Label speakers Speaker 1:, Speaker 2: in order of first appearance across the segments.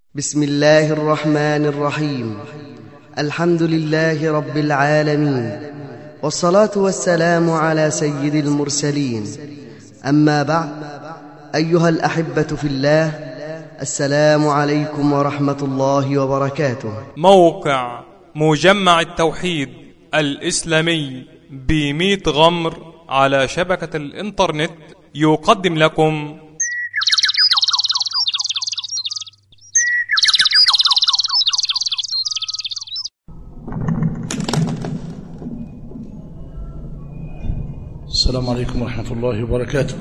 Speaker 1: بسم الله الرحمن الرحيم الحمد لله رب العالمين والصلاة والسلام على سيد المرسلين أما بعد أيها الأحبة في الله السلام عليكم ورحمة الله وبركاته
Speaker 2: موقع مجمع التوحيد الإسلامي بميت غمر على شبكة الإنترنت يقدم لكم
Speaker 3: السلام عليكم ورحمة الله وبركاته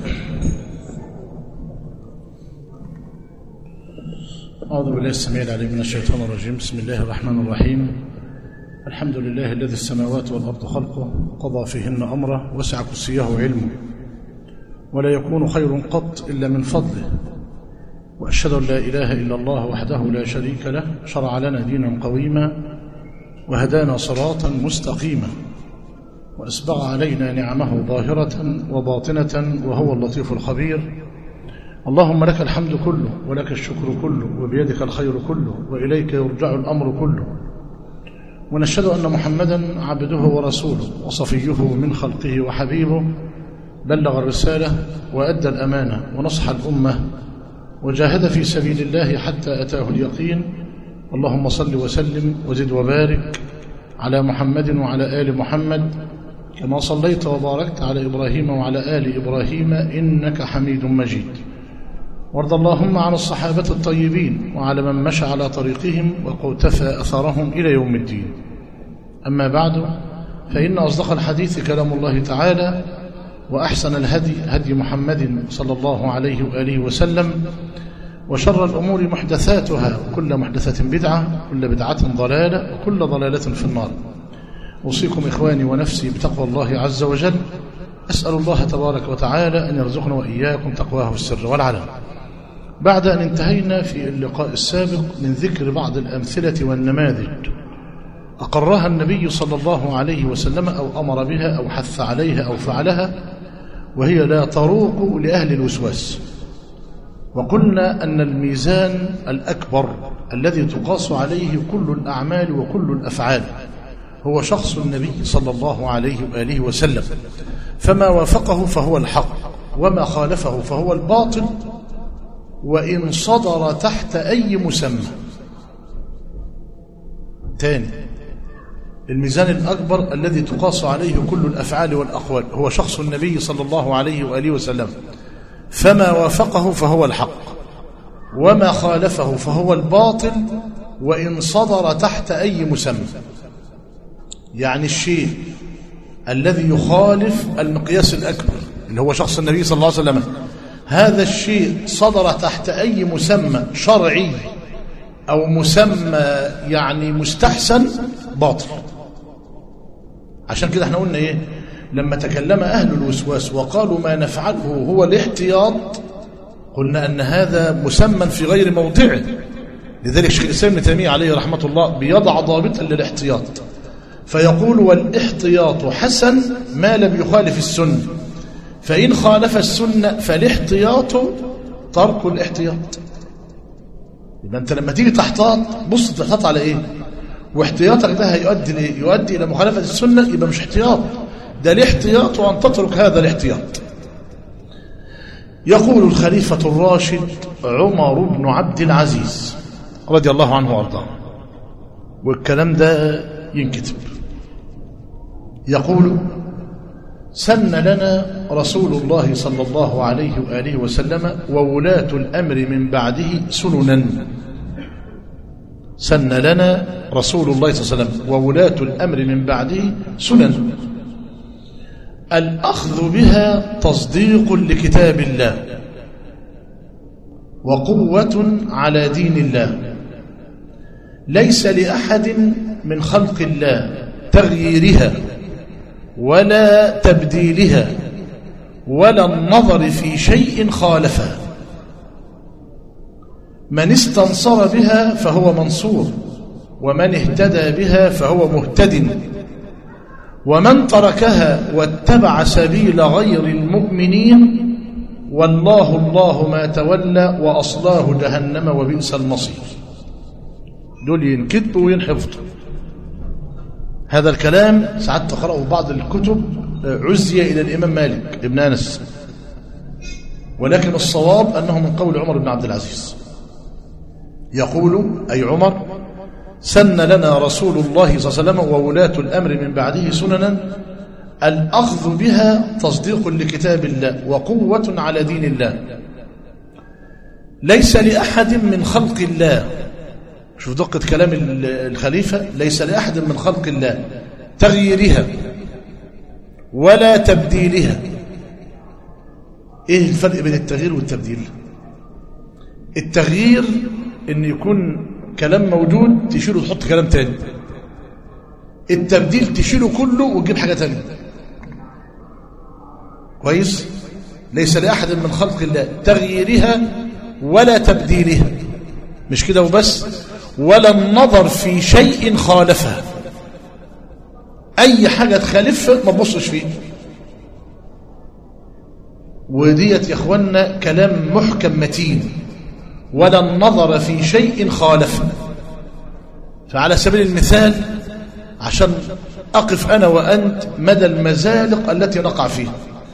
Speaker 3: أعوذ بالله السميع العليم من الشيطان الرجيم بسم الله الرحمن الرحيم الحمد لله الذي السماوات والأرض خلقه قضى فيهن أمره وسع كرسيه علمه ولا يكون خير قط إلا من فضله وأشهد أن لا إله إلا الله وحده لا شريك له شرع لنا دينا قويما وهدانا صراطا مستقيما وأسبغ علينا نعمه ظاهرة وباطنة وهو اللطيف الخبير اللهم لك الحمد كله ولك الشكر كله وبيدك الخير كله وإليك يرجع الأمر كله ونشهد أن محمدا عبده ورسوله وصفيه من خلقه وحبيبه بلغ الرسالة وأدى الأمانة ونصح الأمة وجاهد في سبيل الله حتى أتاه اليقين اللهم صل وسلم وزد وبارك على محمد وعلى آل محمد كما صليت وباركت على إبراهيم وعلى آل إبراهيم إنك حميد مجيد وارض اللهم عن الصحابة الطيبين وعلى من مشى على طريقهم وقتفى أثرهم إلى يوم الدين أما بعد فإن أصدق الحديث كلام الله تعالى وأحسن الهدي هدي محمد صلى الله عليه وآله وسلم وشر الأمور محدثاتها وكل محدثة بدعة وكل بدعة ضلالة وكل ضلالة في النار أوصيكم إخواني ونفسي بتقوى الله عز وجل أسأل الله تبارك وتعالى أن يرزقنا وإياكم تقواه في السر والعلن بعد أن انتهينا في اللقاء السابق من ذكر بعض الأمثلة والنماذج أقرها النبي صلى الله عليه وسلم أو أمر بها أو حث عليها أو فعلها وهي لا تروق لأهل الوسواس وقلنا أن الميزان الأكبر الذي تقاس عليه كل الأعمال وكل الأفعال هو شخص النبي صلى الله عليه وآله وسلم فما وافقه فهو الحق وما خالفه فهو الباطل وإن صدر تحت أي مسمى تاني الميزان الأكبر الذي تقاس عليه كل الأفعال والأقوال هو شخص النبي صلى الله عليه وآله وسلم فما وافقه فهو الحق وما خالفه فهو الباطل وإن صدر تحت أي مسمى يعني الشيء الذي يخالف المقياس الأكبر اللي هو شخص النبي صلى الله عليه وسلم هذا الشيء صدر تحت أي مسمى شرعي أو مسمى يعني مستحسن باطل عشان كده احنا قلنا ايه لما تكلم أهل الوسواس وقالوا ما نفعله هو الاحتياط قلنا أن هذا مسمى في غير موضعه لذلك شيخ الإسلام ابن تيمية عليه رحمة الله بيضع ضابطا للاحتياط فيقول والاحتياط حسن ما لم يخالف السنة فإن خالف السنة فالاحتياط ترك الاحتياط يبقى أنت لما تيجي تحتاط بص تحتاط على إيه واحتياطك ده هيؤدي لإيه يؤدي إلى مخالفة السنة يبقى مش احتياط ده الاحتياط وأن تترك هذا الاحتياط يقول الخليفة الراشد عمر بن عبد العزيز رضي الله عنه وارضاه والكلام ده ينكتب يقول سن لنا رسول الله صلى الله عليه وآله وسلم وولاة الأمر من بعده سننا سن لنا رسول الله صلى الله عليه وسلم وولاة الأمر من بعده سنن الأخذ بها تصديق لكتاب الله وقوة على دين الله ليس لأحد من خلق الله تغييرها ولا تبديلها ولا النظر في شيء خالفها من استنصر بها فهو منصور ومن اهتدى بها فهو مهتد ومن تركها واتبع سبيل غير المؤمنين والله الله ما تولى وأصلاه جهنم وبئس المصير دول ينكتبوا وينحفظوا هذا الكلام ساعات تقرأه في بعض الكتب عزي إلى الإمام مالك ابن أنس ولكن الصواب أنه من قول عمر بن عبد العزيز يقول أي عمر سن لنا رسول الله صلى الله عليه وسلم وولاة الأمر من بعده سننا الأخذ بها تصديق لكتاب الله وقوة على دين الله ليس لأحد من خلق الله شوف دقة كلام الخليفة ليس لأحد من خلق الله تغييرها ولا تبديلها ايه الفرق بين التغيير والتبديل التغيير ان يكون كلام موجود تشيله وتحط كلام تاني التبديل تشيله كله وتجيب حاجة تانية كويس ليس لأحد من خلق الله تغييرها ولا تبديلها مش كده وبس ولا النظر في شيء خالفها أي حاجة تخالفها ما تبصش فيه وديت يا اخوانا كلام محكم متين ولا النظر في شيء خالفه فعلى سبيل المثال عشان أقف أنا وأنت مدى المزالق التي نقع فيها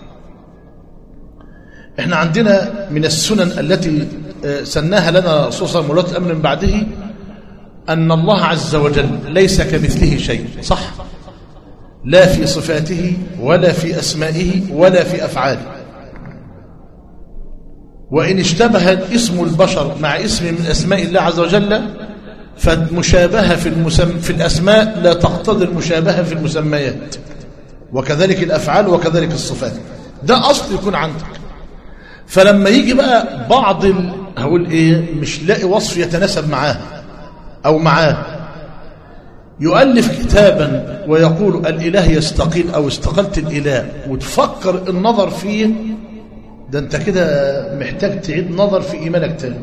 Speaker 3: احنا عندنا من السنن التي سناها لنا رسول صلى الله عليه وسلم الأمر من بعده أن الله عز وجل ليس كمثله شيء صح لا في صفاته ولا في أسمائه ولا في أفعاله وإن اشتبه اسم البشر مع اسم من أسماء الله عز وجل فالمشابهة في, المسم... في الأسماء لا تقتضي المشابهة في المسميات وكذلك الأفعال وكذلك الصفات ده أصل يكون عندك فلما يجي بقى بعض ال... هقول إيه مش لاقي وصف يتناسب معاه أو معاه يؤلف كتابا ويقول الإله يستقيل أو استقلت الإله وتفكر النظر فيه ده انت كده محتاج تعيد نظر في إيمانك تاني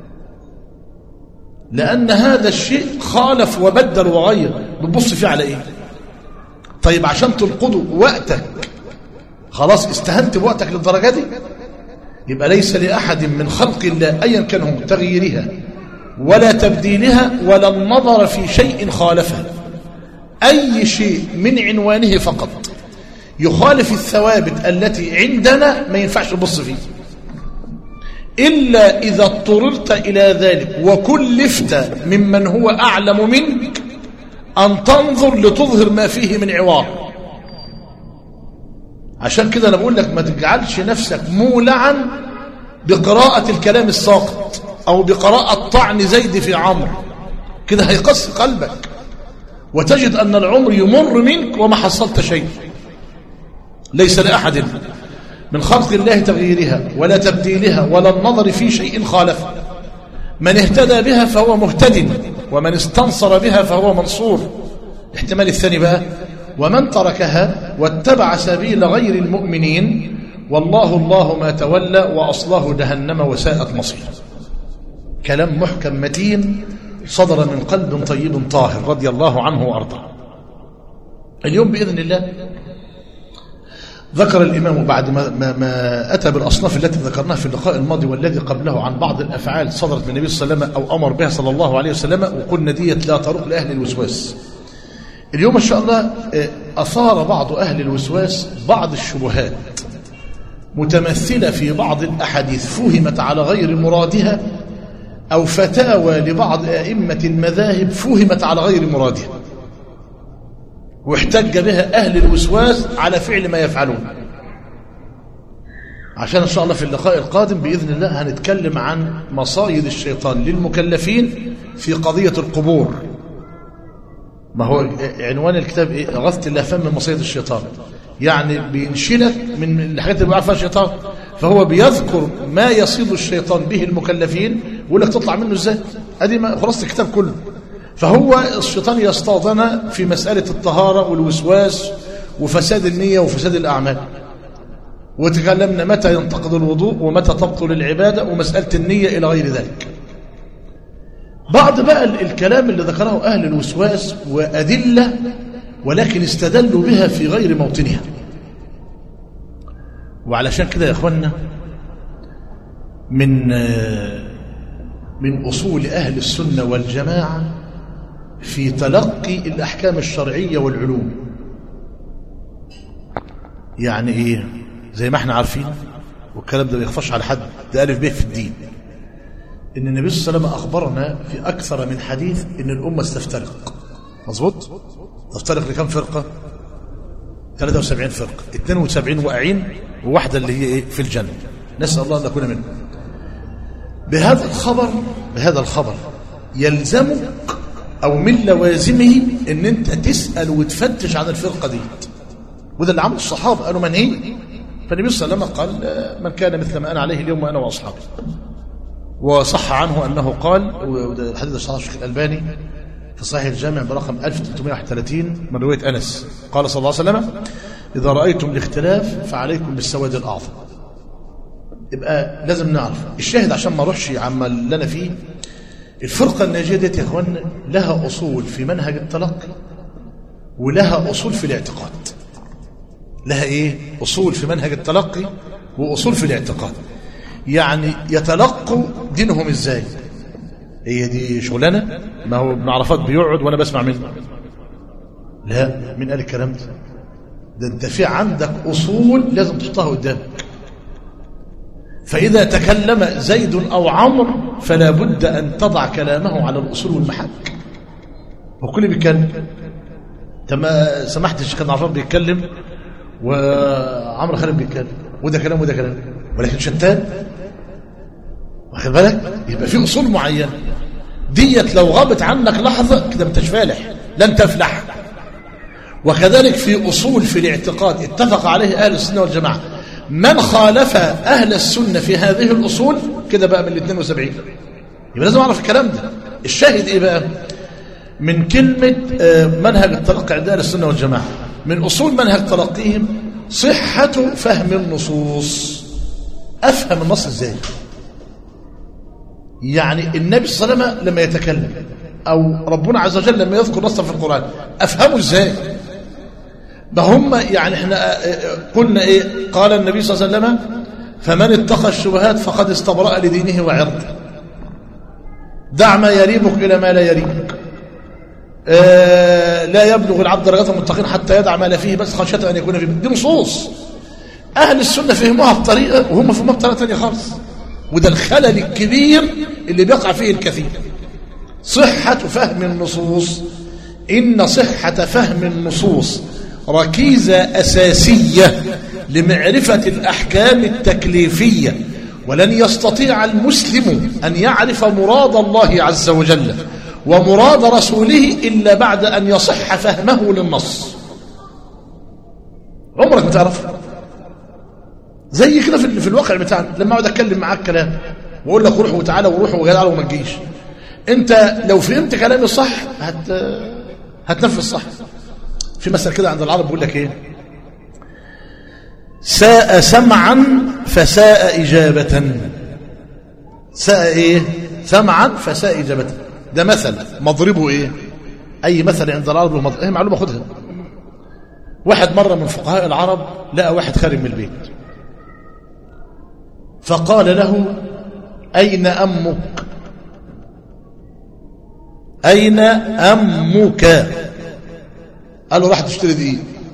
Speaker 3: لأن هذا الشيء خالف وبدل وغير بتبص فيه على إيه طيب عشان تلقضوا وقتك خلاص استهنت بوقتك للدرجة دي يبقى ليس لأحد من خلق الله أيا كان هم تغييرها ولا تبديلها ولا النظر في شيء خالفها أي شيء من عنوانه فقط يخالف الثوابت التي عندنا ما ينفعش نبص فيه إلا إذا اضطررت إلى ذلك وكلفت ممن هو أعلم منك أن تنظر لتظهر ما فيه من عوار عشان كده أنا بقول لك ما تجعلش نفسك مولعا بقراءة الكلام الساقط أو بقراءة طعن زيد في عمرو كده هيقص قلبك وتجد أن العمر يمر منك وما حصلت شيء ليس لأحد من خلق الله تغييرها ولا تبديلها ولا النظر في شيء خالف من اهتدى بها فهو مهتد ومن استنصر بها فهو منصور الاحتمال الثاني بقى ومن تركها واتبع سبيل غير المؤمنين والله الله ما تولى وأصله جهنم وساءت مصير كلام محكم متين صدر من قلب طيب طاهر رضي الله عنه وأرضاه اليوم بإذن الله ذكر الإمام بعد ما, ما, ما أتى بالأصناف التي ذكرناها في اللقاء الماضي والذي قبله عن بعض الأفعال صدرت من النبي صلى الله عليه وسلم أو أمر بها صلى الله عليه وسلم وقلنا ديت لا طرق لأهل الوسواس اليوم إن شاء الله أثار بعض أهل الوسواس بعض الشبهات متمثلة في بعض الأحاديث فهمت على غير مرادها أو فتاوى لبعض أئمة المذاهب فهمت على غير مرادها واحتج بها أهل الوسواس على فعل ما يفعلون عشان إن شاء الله في اللقاء القادم بإذن الله هنتكلم عن مصايد الشيطان للمكلفين في قضية القبور ما هو عنوان الكتاب إيه؟ غثت اللهفان من مصايد الشيطان يعني بينشلك من الحاجات اللي بيعرفها الشيطان فهو بيذكر ما يصيد الشيطان به المكلفين ويقول لك تطلع منه ازاي ادي خلاص الكتاب كله فهو الشيطان يصطادنا في مسألة الطهارة والوسواس وفساد النية وفساد الأعمال وتكلمنا متى ينتقد الوضوء ومتى تبطل العبادة ومسألة النية إلى غير ذلك بعض بقى الكلام اللي ذكره أهل الوسواس وأدلة ولكن استدلوا بها في غير موطنها وعلشان كده يا أخوانا من من أصول أهل السنة والجماعة في تلقي الأحكام الشرعية والعلوم يعني إيه زي ما احنا عارفين والكلام ده ما يخفاش على حد ده ألف به في الدين إن النبي صلى الله عليه وسلم أخبرنا في أكثر من حديث إن الأمة ستفترق مظبوط تفترق لكم فرقة 73 فرقة 72 واقعين وواحدة اللي هي إيه في الجنة نسأل الله أن نكون منهم بهذا الخبر بهذا الخبر يلزمك أو من لوازمه إن أنت تسأل وتفتش عن الفرقة دي وده اللي عمله الصحابة قالوا من هي فالنبي صلى الله عليه وسلم قال من كان مثل ما أنا عليه اليوم وأنا وأصحابي وصح عنه أنه قال وده الحديث الصحيح الشيخ الألباني في صحيح الجامع برقم 1331 من رواية أنس قال صلى الله عليه وسلم إذا رأيتم الاختلاف فعليكم بالسواد الأعظم يبقى لازم نعرف الشاهد عشان ما اروحش عما اللي انا فيه الفرقه الناجيه ديت يا اخوان لها اصول في منهج التلقي ولها اصول في الاعتقاد لها ايه اصول في منهج التلقي واصول في الاعتقاد يعني يتلقوا دينهم ازاي هي دي شغلانه ما هو ابن عرفات بيقعد وانا بسمع منه لا مين قال الكلام ده ده انت في عندك اصول لازم تحطها قدامك فإذا تكلم زيد أو عمرو فلا بد أن تضع كلامه على الأصول والمحك وكل بيتكلم كما سمحت الشيخ العرفان بيتكلم وعمرو خالد بيتكلم وده كلام وده كلام ولكن شتان واخد بالك يبقى في أصول معينة ديت لو غابت عنك لحظة كده ما انتش فالح لن تفلح وكذلك في أصول في الاعتقاد اتفق عليه أهل السنة والجماعة من خالف أهل السنة في هذه الأصول كده بقى من ال 72 يبقى لازم أعرف الكلام ده الشاهد إيه بقى من كلمة منهج التلقي عند أهل السنة والجماعة من أصول منهج تلقيهم صحة فهم النصوص أفهم النص إزاي يعني النبي صلى الله عليه وسلم لما يتكلم أو ربنا عز وجل لما يذكر نصا في القرآن أفهمه إزاي ده هم يعني احنا قلنا ايه قال النبي صلى الله عليه وسلم فمن اتقى الشبهات فقد استبرأ لدينه وعرضه دع ما يريبك إلى ما لا يريبك اه لا يبلغ العبد درجات المتقين حتى يدع ما لا فيه بس خشية أن يكون فيه دي نصوص أهل السنة فهموها بطريقة وهم فهموها بطريقة ثانيه خالص وده الخلل الكبير اللي بيقع فيه الكثير صحة فهم النصوص إن صحة فهم النصوص ركيزة أساسية لمعرفة الأحكام التكليفية ولن يستطيع المسلم أن يعرف مراد الله عز وجل ومراد رسوله إلا بعد أن يصح فهمه للنص عمرك ما تعرف زي كده في, في الواقع بتاعنا لما اقعد اتكلم معاك كلام واقول لك روح وتعالى وروح وجدع وما تجيش انت لو فهمت كلامي صح هت هتنفذ صح في مثل كده عند العرب بيقول لك ايه ساء سمعا فساء إجابة ساء ايه سمعا فساء إجابة ده مثل مضربه ايه اي مثل عند العرب له مضرب ايه معلومة خدها واحد مرة من فقهاء العرب لقى واحد خارج من البيت فقال له أين أمك أين أمك قال له راح تشتري دقيق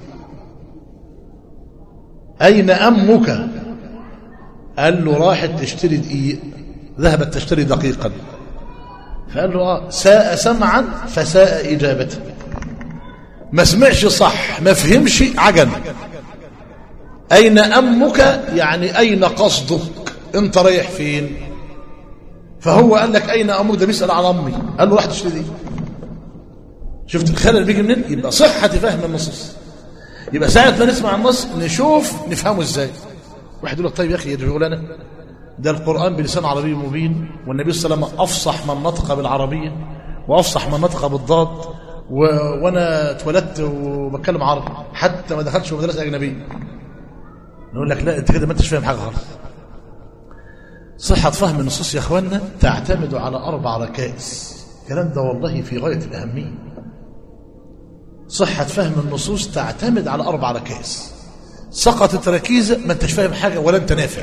Speaker 3: أين أمك قال له راحت تشتري دقيق ذهبت تشتري دقيقا فقال له آه ساء سمعا فساء إجابة ما سمعش صح ما فهمش عجل أين أمك يعني أين قصدك أنت رايح فين فهو قال لك أين أمك ده بيسأل على أمي قال له راح تشتري دي شفت الخلل بيجي منين يبقى صحة فهم النصوص يبقى ساعة ما نسمع النص نشوف نفهمه ازاي واحد يقول لك طيب يا أخي يا لنا ده القرآن بلسان عربي مبين والنبي صلى الله عليه وسلم أفصح من نطق بالعربية وأفصح من نطق بالضاد و... وأنا اتولدت وبتكلم عربي حتى ما دخلتش في مدرسة أجنبية نقول لك لا أنت كده ما أنتش فاهم حاجة خالص صحة فهم النصوص يا أخوانا تعتمد على أربع ركائز الكلام ده والله في غاية الأهمية صحة فهم النصوص تعتمد على أربع ركائز سقطت ركيزة ما أنتش فاهم حاجة ولا أنت نافع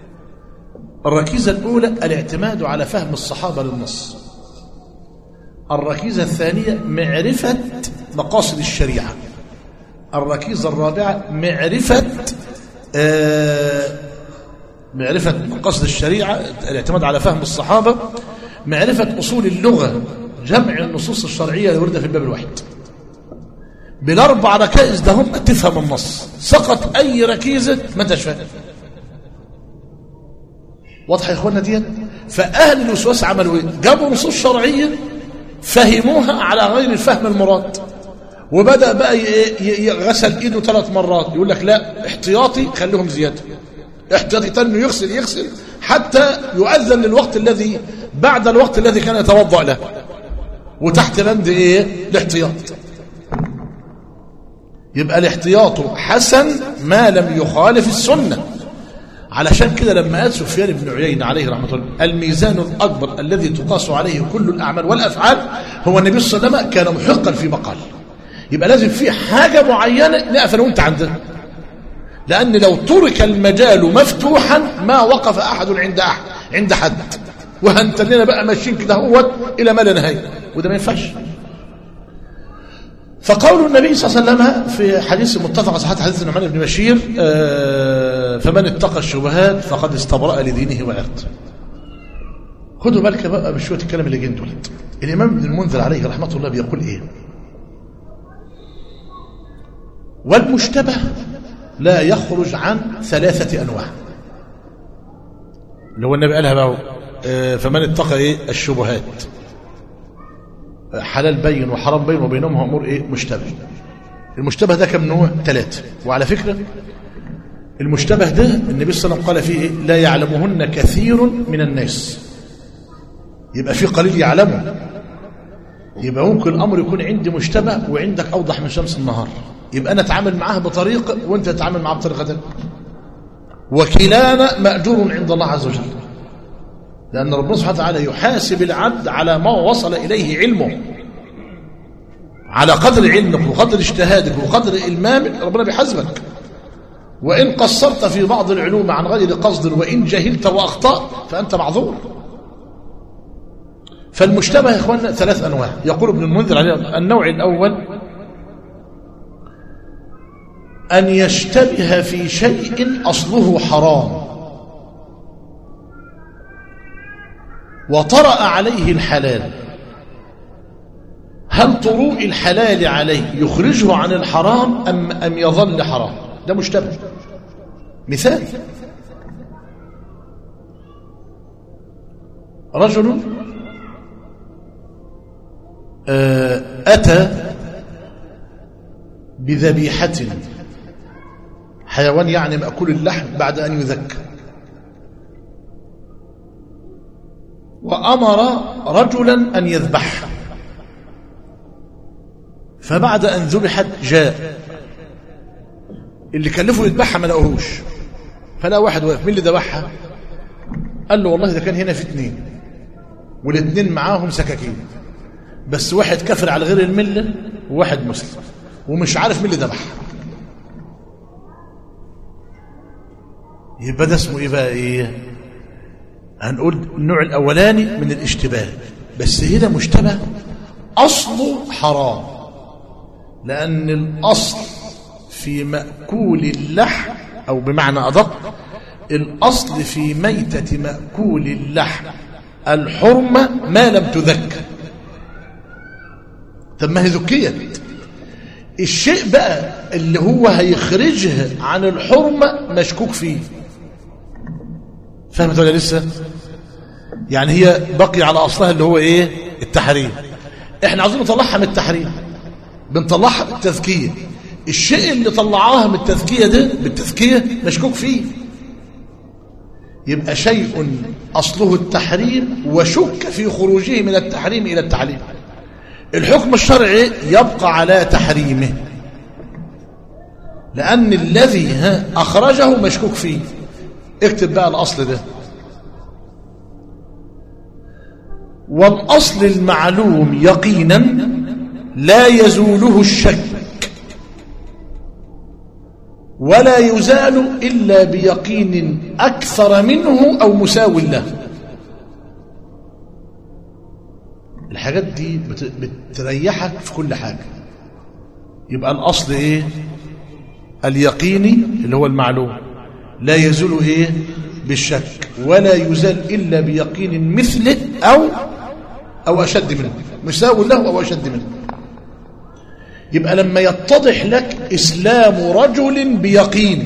Speaker 3: الركيزة الأولى الاعتماد على فهم الصحابة للنص الركيزة الثانية معرفة مقاصد الشريعة الركيزة الرابعة معرفة آه معرفة مقاصد الشريعة الاعتماد على فهم الصحابة معرفة أصول اللغة جمع النصوص الشرعية الواردة في الباب الواحد بالأربع ركائز ده هم تفهم النص سقط أي ركيزة ما انتش فاهم واضح يا إخواننا دي فأهل الوسواس عملوا إيه جابوا نصوص شرعية فهموها على غير الفهم المراد وبدأ بقى غسل إيده ثلاث مرات يقول لك لا احتياطي خليهم زيادة احتياطي تاني يغسل يغسل حتى يؤذن للوقت الذي بعد الوقت الذي كان يتوضأ له وتحت بند ايه الاحتياط يبقى الاحتياط حسن ما لم يخالف السنة علشان كده لما قال سفيان بن عيينة عليه رحمة الله الميزان الأكبر الذي تقاس عليه كل الأعمال والأفعال هو النبي صلى الله عليه وسلم كان محقا في مقال يبقى لازم في حاجة معينة نقف أنا وأنت عندها لأن لو ترك المجال مفتوحا ما وقف أحد عند أحد عند حد وهنتلنا بقى ماشيين كده هو إلى ما لا نهاية وده ما ينفعش فقول النبي صلى الله عليه وسلم في حديث متفق صحيح حديث النعمان بن بشير آه فمن اتقى الشبهات فقد استبرأ لدينه وعرضه خدوا بالك بقى بشوية الكلام اللي جايين دولت الإمام ابن المنذر عليه رحمة الله بيقول إيه والمشتبه لا يخرج عن ثلاثة أنواع اللي هو النبي قالها بقى فمن اتقى إيه الشبهات حلال بين وحرام بين وبينهم أمور إيه مشتبه المشتبه ده كم نوع ثلاثة وعلى فكرة المشتبه ده النبي صلى الله عليه وسلم قال فيه إيه؟ لا يعلمهن كثير من الناس يبقى في قليل يعلمه يبقى ممكن الأمر يكون عندي مشتبه وعندك أوضح من شمس النهار يبقى أنا أتعامل معاه بطريقة وأنت تتعامل معاه بطريقة تانية وكلانا مأجور عند الله عز وجل لأن ربنا سبحانه وتعالى يحاسب العبد على ما وصل إليه علمه على قدر علمك وقدر اجتهادك وقدر إلمامك ربنا بيحاسبك وإن قصرت في بعض العلوم عن غير قصد وإن جهلت وأخطأت فأنت معذور فالمشتبه يا إخواننا ثلاث أنواع يقول ابن المنذر عليه النوع الأول أن يشتبه في شيء أصله حرام وطرأ عليه الحلال هل طروء الحلال عليه يخرجه عن الحرام أم, أم يظل حرام ده مشتبه مثال رجل أتى بذبيحة حيوان يعني مأكول اللحم بعد أن يذكى وأمر رجلا أن يذبحها فبعد أن ذبحت جاء اللي كلفه يذبحها ما لقوهوش فلا واحد واقف مين اللي ذبحها قال له والله ده كان هنا في اتنين والاتنين معاهم سكاكين بس واحد كفر على غير الملة وواحد مسلم ومش عارف مين اللي ذبحها يبقى ده اسمه ايه بقى ايه هنقول النوع الاولاني من الاشتباه بس هنا مشتبه اصله حرام لان الاصل في مأكول اللحم او بمعنى ادق الاصل في ميتة مأكول اللحم الحرمة ما لم تذكر طب ما هي ذكيت الشيء بقى اللي هو هيخرجها عن الحرمة مشكوك فيه فهمت ولا لسه يعني هي بقي على أصلها اللي هو إيه التحريم إحنا عاوزين نطلعها من التحريم بنطلعها بالتذكية الشيء اللي طلعوها من التذكية ده بالتذكية مشكوك فيه يبقى شيء أصله التحريم وشك في خروجه من التحريم إلى التعليم الحكم الشرعي يبقى على تحريمه لأن الذي أخرجه مشكوك فيه اكتب بقى الأصل ده والأصل المعلوم يقينا لا يزوله الشك ولا يزال إلا بيقين أكثر منه أو مساو له الحاجات دي بت- بتريحك في كل حاجة يبقى الأصل إيه اليقيني اللي هو المعلوم لا يزول إيه بالشك ولا يزال إلا بيقين مثله أو أو أشد منه مساو له أو أشد منه يبقى لما يتضح لك إسلام رجل بيقين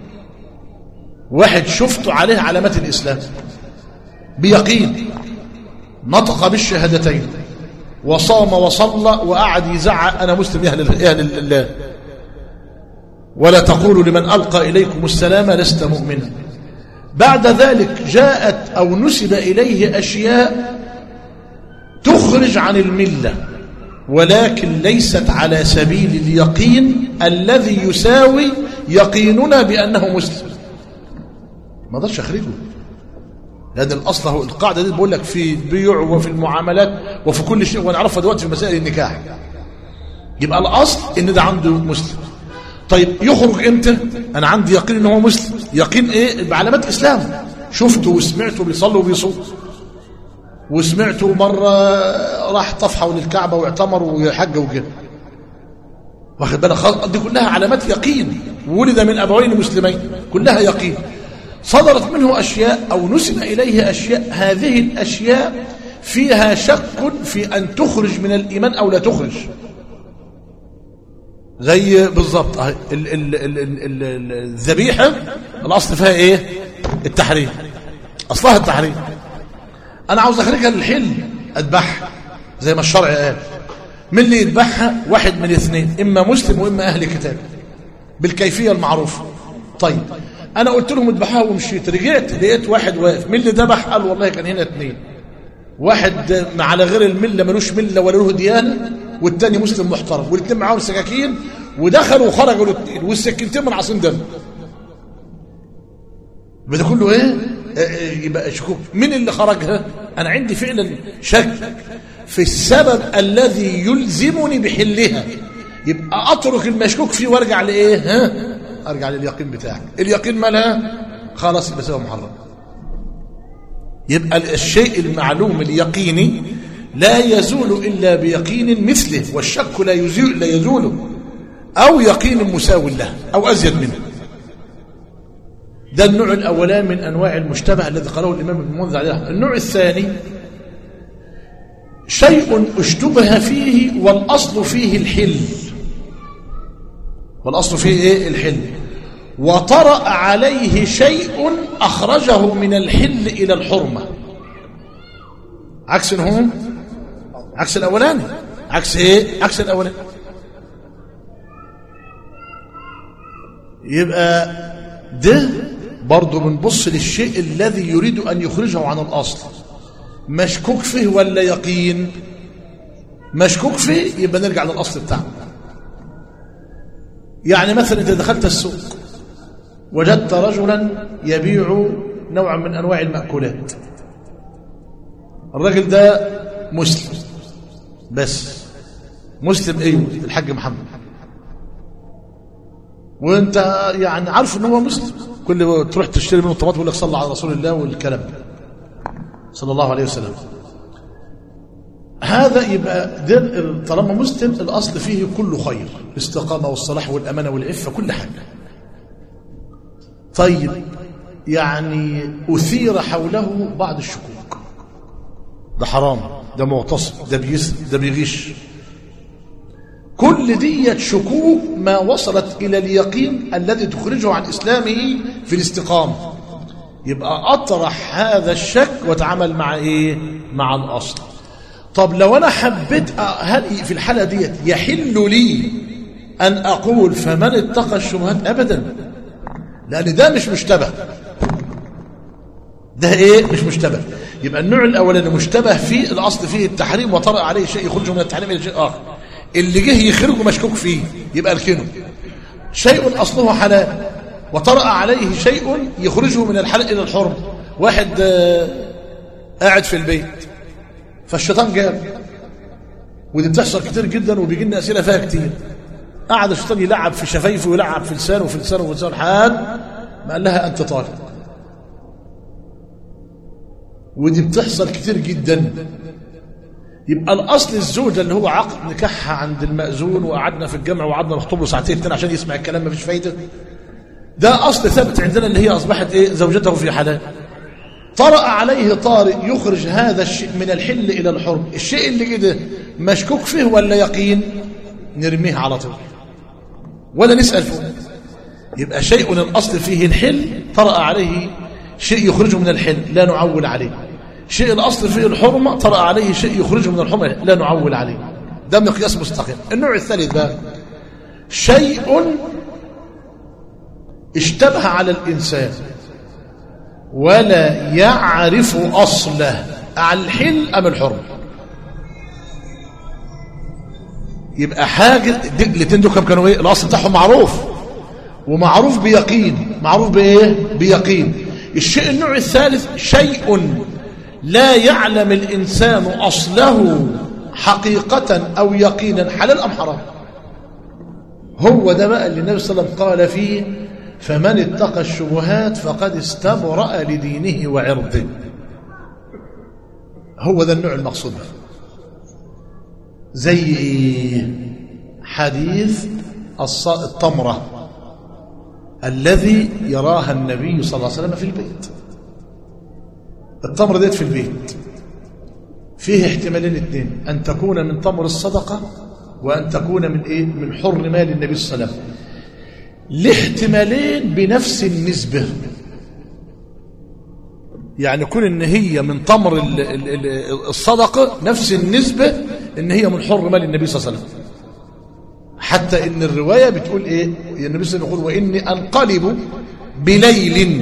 Speaker 3: واحد شفت عليه علامات الإسلام بيقين نطق بالشهادتين وصام وصلى وقعد يزعق أنا مسلم يا أهل يا أهل الله ولا تقولوا لمن ألقى إليكم السلام لست مؤمنا بعد ذلك جاءت أو نسب إليه أشياء تخرج عن الملة ولكن ليست على سبيل اليقين الذي يساوي يقيننا بأنه مسلم ما اقدرش اخرجه لان الاصل هو القاعده دي بقول لك في البيوع وفي المعاملات وفي كل شيء ونعرفها دلوقتي في مسائل النكاح يبقى الاصل ان ده عنده مسلم طيب يخرج امتى انا عندي يقين ان هو مسلم يقين ايه بعلامات اسلام شفته وسمعته بيصلي وبيصوم وسمعته مره راح طاف حول الكعبه واعتمر وحج وكده واخد بالك خلاص دي كلها علامات يقين ولد من ابوين مسلمين كلها يقين صدرت منه اشياء او نسب اليه اشياء هذه الاشياء فيها شك في ان تخرج من الايمان او لا تخرج زي بالظبط أهي ال- ال- ال- ال- ال- الذبيحه الاصل فيها ايه التحريم اصلها التحريم انا عاوز اخرجها للحل اذبحها زي ما الشرع قال من اللي يذبحها واحد من الاثنين اما مسلم واما اهل كتاب بالكيفيه المعروفه طيب انا قلت لهم اذبحوها ومشيت رجعت لقيت واحد واقف مين اللي ذبح قال والله كان هنا اثنين واحد على غير المله ملوش مله ولا له ديانه والتاني مسلم محترم والاثنين معاهم سكاكين ودخلوا وخرجوا الاثنين والسكينتين من عصين دم يبقى ده كله ايه آه، آه، يبقى شكوك مين اللي خرجها انا عندي فعلا شك في السبب الذي يلزمني بحلها يبقى اترك المشكوك فيه وارجع لايه ها ارجع لليقين بتاعك اليقين مالها خلاص يبقى سبب محرم يبقى الشيء المعلوم اليقيني لا يزول الا بيقين مثله والشك لا يزول لا يزول او يقين مساو له او ازيد منه ده النوع الأولاني من أنواع المشتبه الذي قاله الإمام ابن منذر عليه النوع الثاني شيء اشتبه فيه والأصل فيه الحل والأصل فيه إيه الحل وطرأ عليه شيء أخرجه من الحل إلى الحرمة عكس هو عكس الأولاني عكس إيه عكس الأولاني يبقى ده برضه بنبص للشيء الذي يريد أن يخرجه عن الأصل مشكوك فيه ولا يقين مشكوك فيه يبقى نرجع للأصل بتاعه يعني مثلا إذا دخلت السوق وجدت رجلا يبيع نوعا من أنواع المأكولات الراجل ده مسلم بس مسلم ايوه الحاج محمد وانت يعني عارف ان هو مسلم كل ما تروح تشتري منه الطماطم يقول لك صلى على رسول الله والكلام ده صلى الله عليه وسلم هذا يبقى ده طالما مسلم الاصل فيه كله خير الاستقامه والصلاح والامانه والعفه كل حاجه طيب يعني اثير حوله بعض الشكوك ده حرام ده معتصم ده بيسرق ده بيغش كل دية شكوك ما وصلت إلى اليقين الذي تخرجه عن إسلامه في الاستقامة يبقى أطرح هذا الشك وتعامل مع إيه؟ مع الأصل طب لو أنا حبيت أ- هل في الحالة ديت يحل لي أن أقول فمن اتقى الشبهات أبدا لأن ده مش مشتبه ده ايه مش مشتبه يبقى النوع الاولاني مشتبه فيه الاصل فيه التحريم وطرأ عليه شيء يخرجه من التحريم الى شيء اخر اللي جه يخرجه مشكوك فيه يبقى الكنه شيء اصله حلال وطرأ عليه شيء يخرجه من الحلال الى الحرم واحد آه، قاعد في البيت فالشيطان جاب ودي بتحصل كتير جدا وبيجي لنا اسئله فيها كتير قعد الشيطان يلعب في شفايفه ويلعب في لسانه وفي لسانه وفي لسانه لحد ما قال لها انت طالق ودي بتحصل كتير جدا يبقى الاصل الزوجه اللي هو عقد نكاحها عند المأذون وقعدنا في الجامع وقعدنا نخطب له ساعتين اتنين عشان يسمع الكلام مفيش فايده ده اصل ثابت عندنا اللي هي اصبحت ايه زوجته في حلال طرأ عليه طارئ يخرج هذا الشيء من الحل الى الحرم الشيء اللي كده مشكوك فيه ولا يقين نرميه على طول ولا نسأل فيه يبقى شيء الاصل فيه الحل طرأ عليه شيء يخرجه من الحل لا نعول عليه شيء الأصل فيه الحرمة طرأ عليه شيء يخرجه من الحرمة لا نعول عليه ده مقياس مستقيم النوع الثالث بقى شيء اشتبه على الإنسان ولا يعرف أصله على الحل أم الحرمة يبقى حاجة الاثنين دول كانوا ايه الأصل بتاعهم معروف ومعروف بيقين معروف بايه بيقين الشيء النوع الثالث شيء لا يعلم الإنسان أصله حقيقة أو يقينا حلال أم حرام هو ده بقى اللي النبي صلى الله عليه وسلم قال فيه فمن اتقى الشبهات فقد استبرأ لدينه وعرضه هو ده النوع المقصود زي ايه حديث التمرة الذي يراها النبي صلى الله عليه وسلم في البيت التمر ديت في البيت فيه احتمالين اثنين أن تكون من تمر الصدقة وأن تكون من إيه؟ من حر مال النبي صلى الله عليه وسلم الاحتمالين بنفس النسبة يعني كون ان هي من تمر الصدقة نفس النسبة ان هي من حر مال النبي صلى الله عليه وسلم حتى ان الرواية بتقول ايه النبي صلى الله عليه وسلم يقول واني انقلب بليل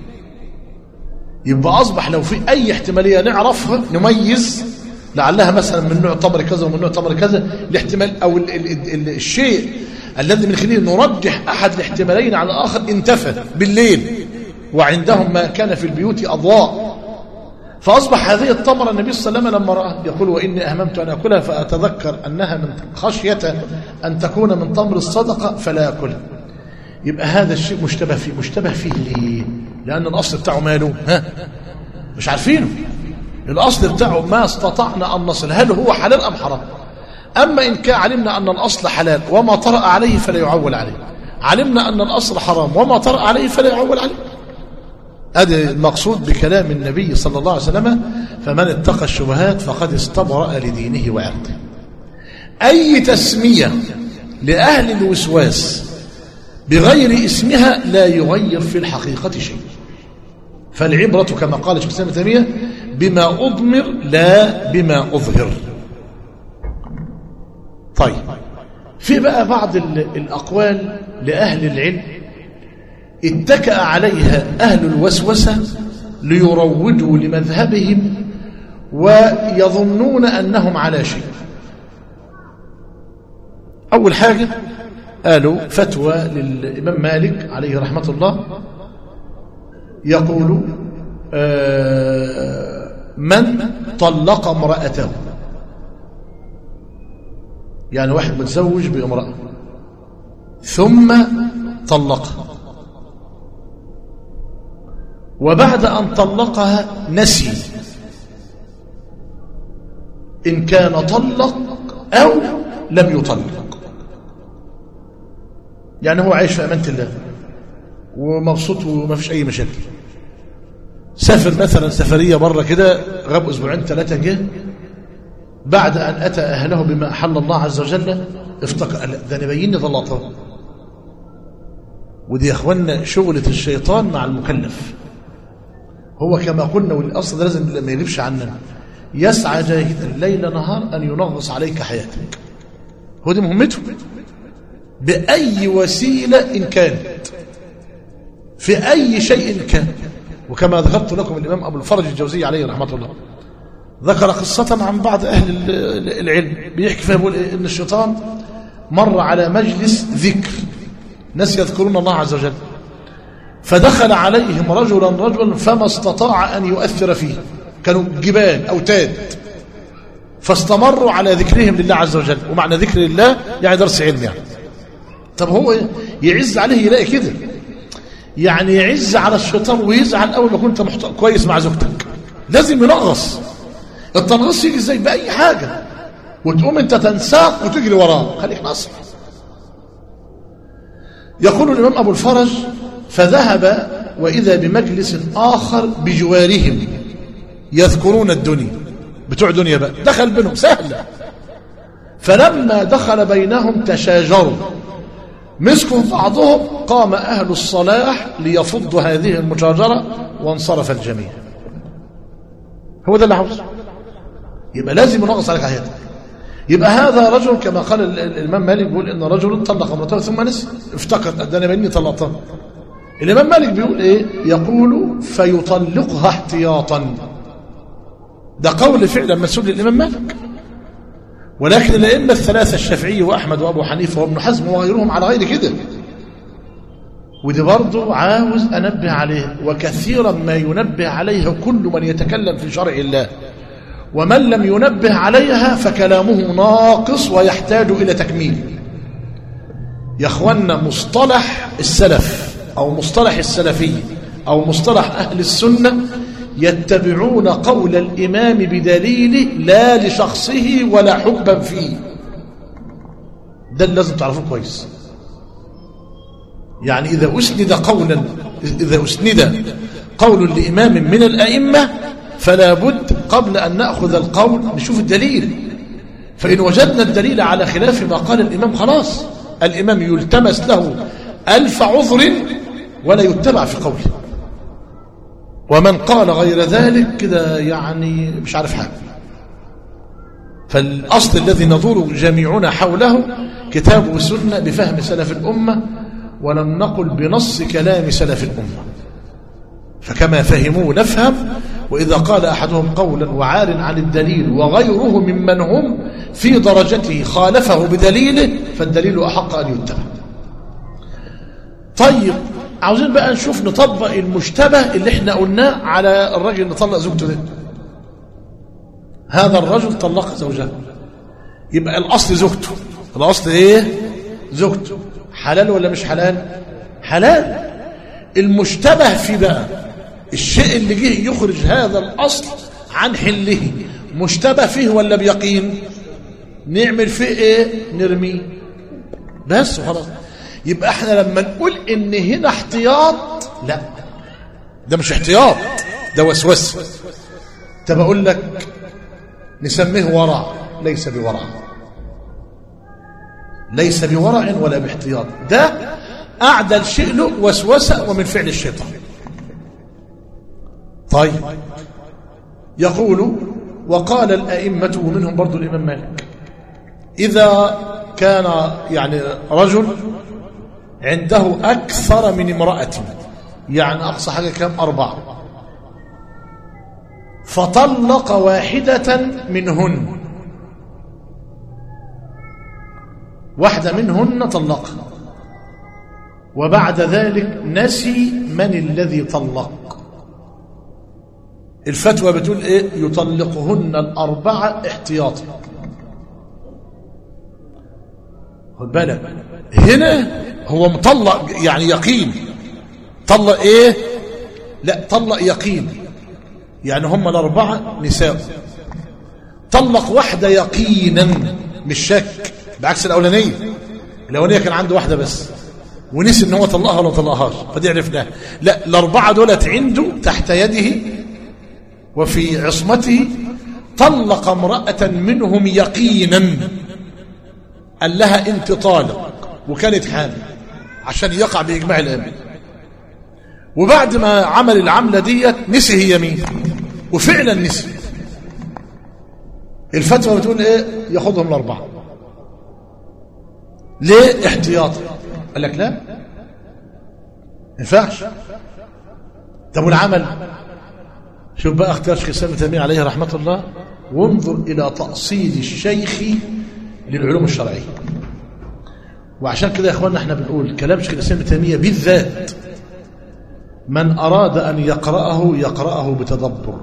Speaker 3: يبقى أصبح لو في أي احتمالية نعرفها نميز لعلها مثلا من نوع تمر كذا ومن نوع تمر كذا الاحتمال أو ال ال ال الشيء الذي من خلال نرجح أحد الاحتمالين على الآخر انتفى بالليل وعندهم ما كان في البيوت أضواء فأصبح هذه التمرة النبي صلى الله عليه وسلم لما رأى يقول وإني أهممت أن أكلها فأتذكر أنها من خشية أن تكون من تمر الصدقة فلا أكلها يبقى هذا الشيء مشتبه فيه مشتبه فيه ليه لأن الأصل بتاعه ماله ها مش عارفينه الأصل بتاعه ما استطعنا أن نصل هل هو حلال أم حرام أما إن كان علمنا أن الأصل حلال وما طرأ عليه فلا يعول عليه علمنا أن الأصل حرام وما طرأ عليه فلا يعول عليه هذا المقصود بكلام النبي صلى الله عليه وسلم فمن اتقى الشبهات فقد استبرأ لدينه وعرضه أي تسمية لأهل الوسواس بغير اسمها لا يغير في الحقيقة شيء فالعبرة كما قال شيخ الإسلام تيمية بما أضمر لا بما أظهر طيب في بقى بعض الأقوال لأهل العلم اتكأ عليها أهل الوسوسة ليروجوا لمذهبهم ويظنون أنهم على شيء أول حاجة قالوا فتوى للإمام مالك عليه رحمة الله يقول من طلق امرأته يعني واحد متزوج بامرأة ثم طلقها وبعد أن طلقها نسي إن كان طلق أو لم يطلق يعني هو عايش في أمانة الله ومبسوط وما فيش أي مشاكل سافر مثلا سفرية بره كده غاب أسبوعين ثلاثة جه بعد أن أتى أهله بما أحل الله عز وجل افتكر ده أنا بيني طلقتها ودي يا أخوانا شغلة الشيطان مع المكلف هو كما قلنا والأصل ده لازم ما يغيبش عننا يسعى جاهدا ليل نهار أن ينغص عليك حياتك هو دي مهمته بأي وسيلة إن كانت في أي شيء كان وكما ذكرت لكم الإمام أبو الفرج الجوزي عليه رحمة الله ذكر قصة عن بعض أهل العلم بيحكي فيها بيقول إن الشيطان مر على مجلس ذكر ناس يذكرون الله عز وجل فدخل عليهم رجلا رجلا فما استطاع أن يؤثر فيه كانوا جبال أوتاد فاستمروا على ذكرهم لله عز وجل ومعنى ذكر الله يعني درس علم يعني طب هو يعز عليه يلاقي كده يعني يعز على الشيطان ويزعل أول ما كنت محت... كويس مع زوجتك لازم ينغص التنغيص يجي ازاي باي حاجه وتقوم انت تنساق وتجري وراه خليك ناصح يقول الامام ابو الفرج فذهب واذا بمجلس اخر بجوارهم يذكرون الدنيا بتوع دنيا بقى دخل بينهم سهله فلما دخل بينهم تشاجروا مسكوا بعضهم قام أهل الصلاح ليفضوا هذه المشاجرة وانصرف الجميع هو ده اللي عاوزه يبقى لازم ينقص عليك حياتك يبقى هذا رجل كما قال ال- ال- الإمام مالك بيقول إن رجل طلق امرأته ثم نسي افتكر ده أنا بإني طلقتها الإمام مالك بيقول إيه يقول فيطلقها احتياطا ده قول فعلا مسؤول للإمام مالك ولكن الأئمة الثلاثة الشافعي وأحمد وأبو حنيفة وابن حزم وغيرهم على غير كده ودي برضه عاوز أنبه عليه وكثيرا ما ينبه عليها كل من يتكلم في شرع الله ومن لم ينبه عليها فكلامه ناقص ويحتاج إلى تكميل يا اخوانا مصطلح السلف أو مصطلح السلفي أو مصطلح أهل السنة يتبعون قول الإمام بدليله لا لشخصه ولا حبا فيه ده اللي لازم تعرفوه كويس يعني إذا أسند قولا إذا أسند قول لإمام من الأئمة فلا بد قبل أن نأخذ القول نشوف الدليل فإن وجدنا الدليل على خلاف ما قال الإمام خلاص الإمام يلتمس له ألف عذر ولا يتبع في قوله ومن قال غير ذلك كده يعني مش عارف حاجة فالأصل الذي ندور جميعنا حوله كتاب وسنة بفهم سلف الأمة ولم نقل بنص كلام سلف الأمة فكما فهموا نفهم وإذا قال أحدهم قولا وعار عن الدليل وغيره ممن هم في درجته خالفه بدليله فالدليل أحق أن يتبع طيب عاوزين بقى نشوف نطبق المشتبه اللي احنا قلناه على الراجل اللي طلق زوجته ده هذا الرجل طلق زوجته يبقى الأصل زوجته الأصل ايه زوجته حلال ولا مش حلال حلال المشتبه في بقى الشيء اللي جه يخرج هذا الأصل عن حله مشتبه فيه ولا بيقين نعمل فيه ايه نرميه بس خلاص يبقى احنا لما نقول ان هنا احتياط لا ده مش احتياط ده وسوسه طب اقول لك نسميه ورع ليس بورع ليس بورع ولا باحتياط ده اعدل شيء له وسوسه ومن فعل الشيطان طيب يقول وقال الائمه ومنهم برضو الامام مالك اذا كان يعني رجل عنده أكثر من امرأة يعني أقصى حاجة كم أربعة فطلق واحدة منهن واحدة منهن طلقها وبعد ذلك نسي من الذي طلق الفتوى بتقول ايه يطلقهن الأربعة احتياطا خد بالك هنا هو مطلق يعني يقين طلق ايه لا طلق يقين يعني هم الاربعه نساء طلق واحده يقينا مش شك بعكس الاولانيه الاولانيه كان عنده واحده بس ونسي ان هو طلقها ولا طلقهاش فدي عرفناها لا الاربعه دولت عنده تحت يده وفي عصمته طلق امراه منهم يقينا قال لها انت طالق وكانت حامل عشان يقع بإجماع الأئمة وبعد ما عمل العملة ديت نسي هي مين وفعلا نسي الفتوى بتقول ايه ياخدهم الأربعة ليه احتياطا قال لك لا ما ينفعش طب والعمل شوف بقى اختيار شيخ الاسلام تيميه عليه رحمه الله وانظر الى تاصيل الشيخ للعلوم الشرعيه وعشان كده يا اخواننا احنا بنقول كلام شيخ الاسلام ابن تيميه بالذات من اراد ان يقراه يقراه بتدبر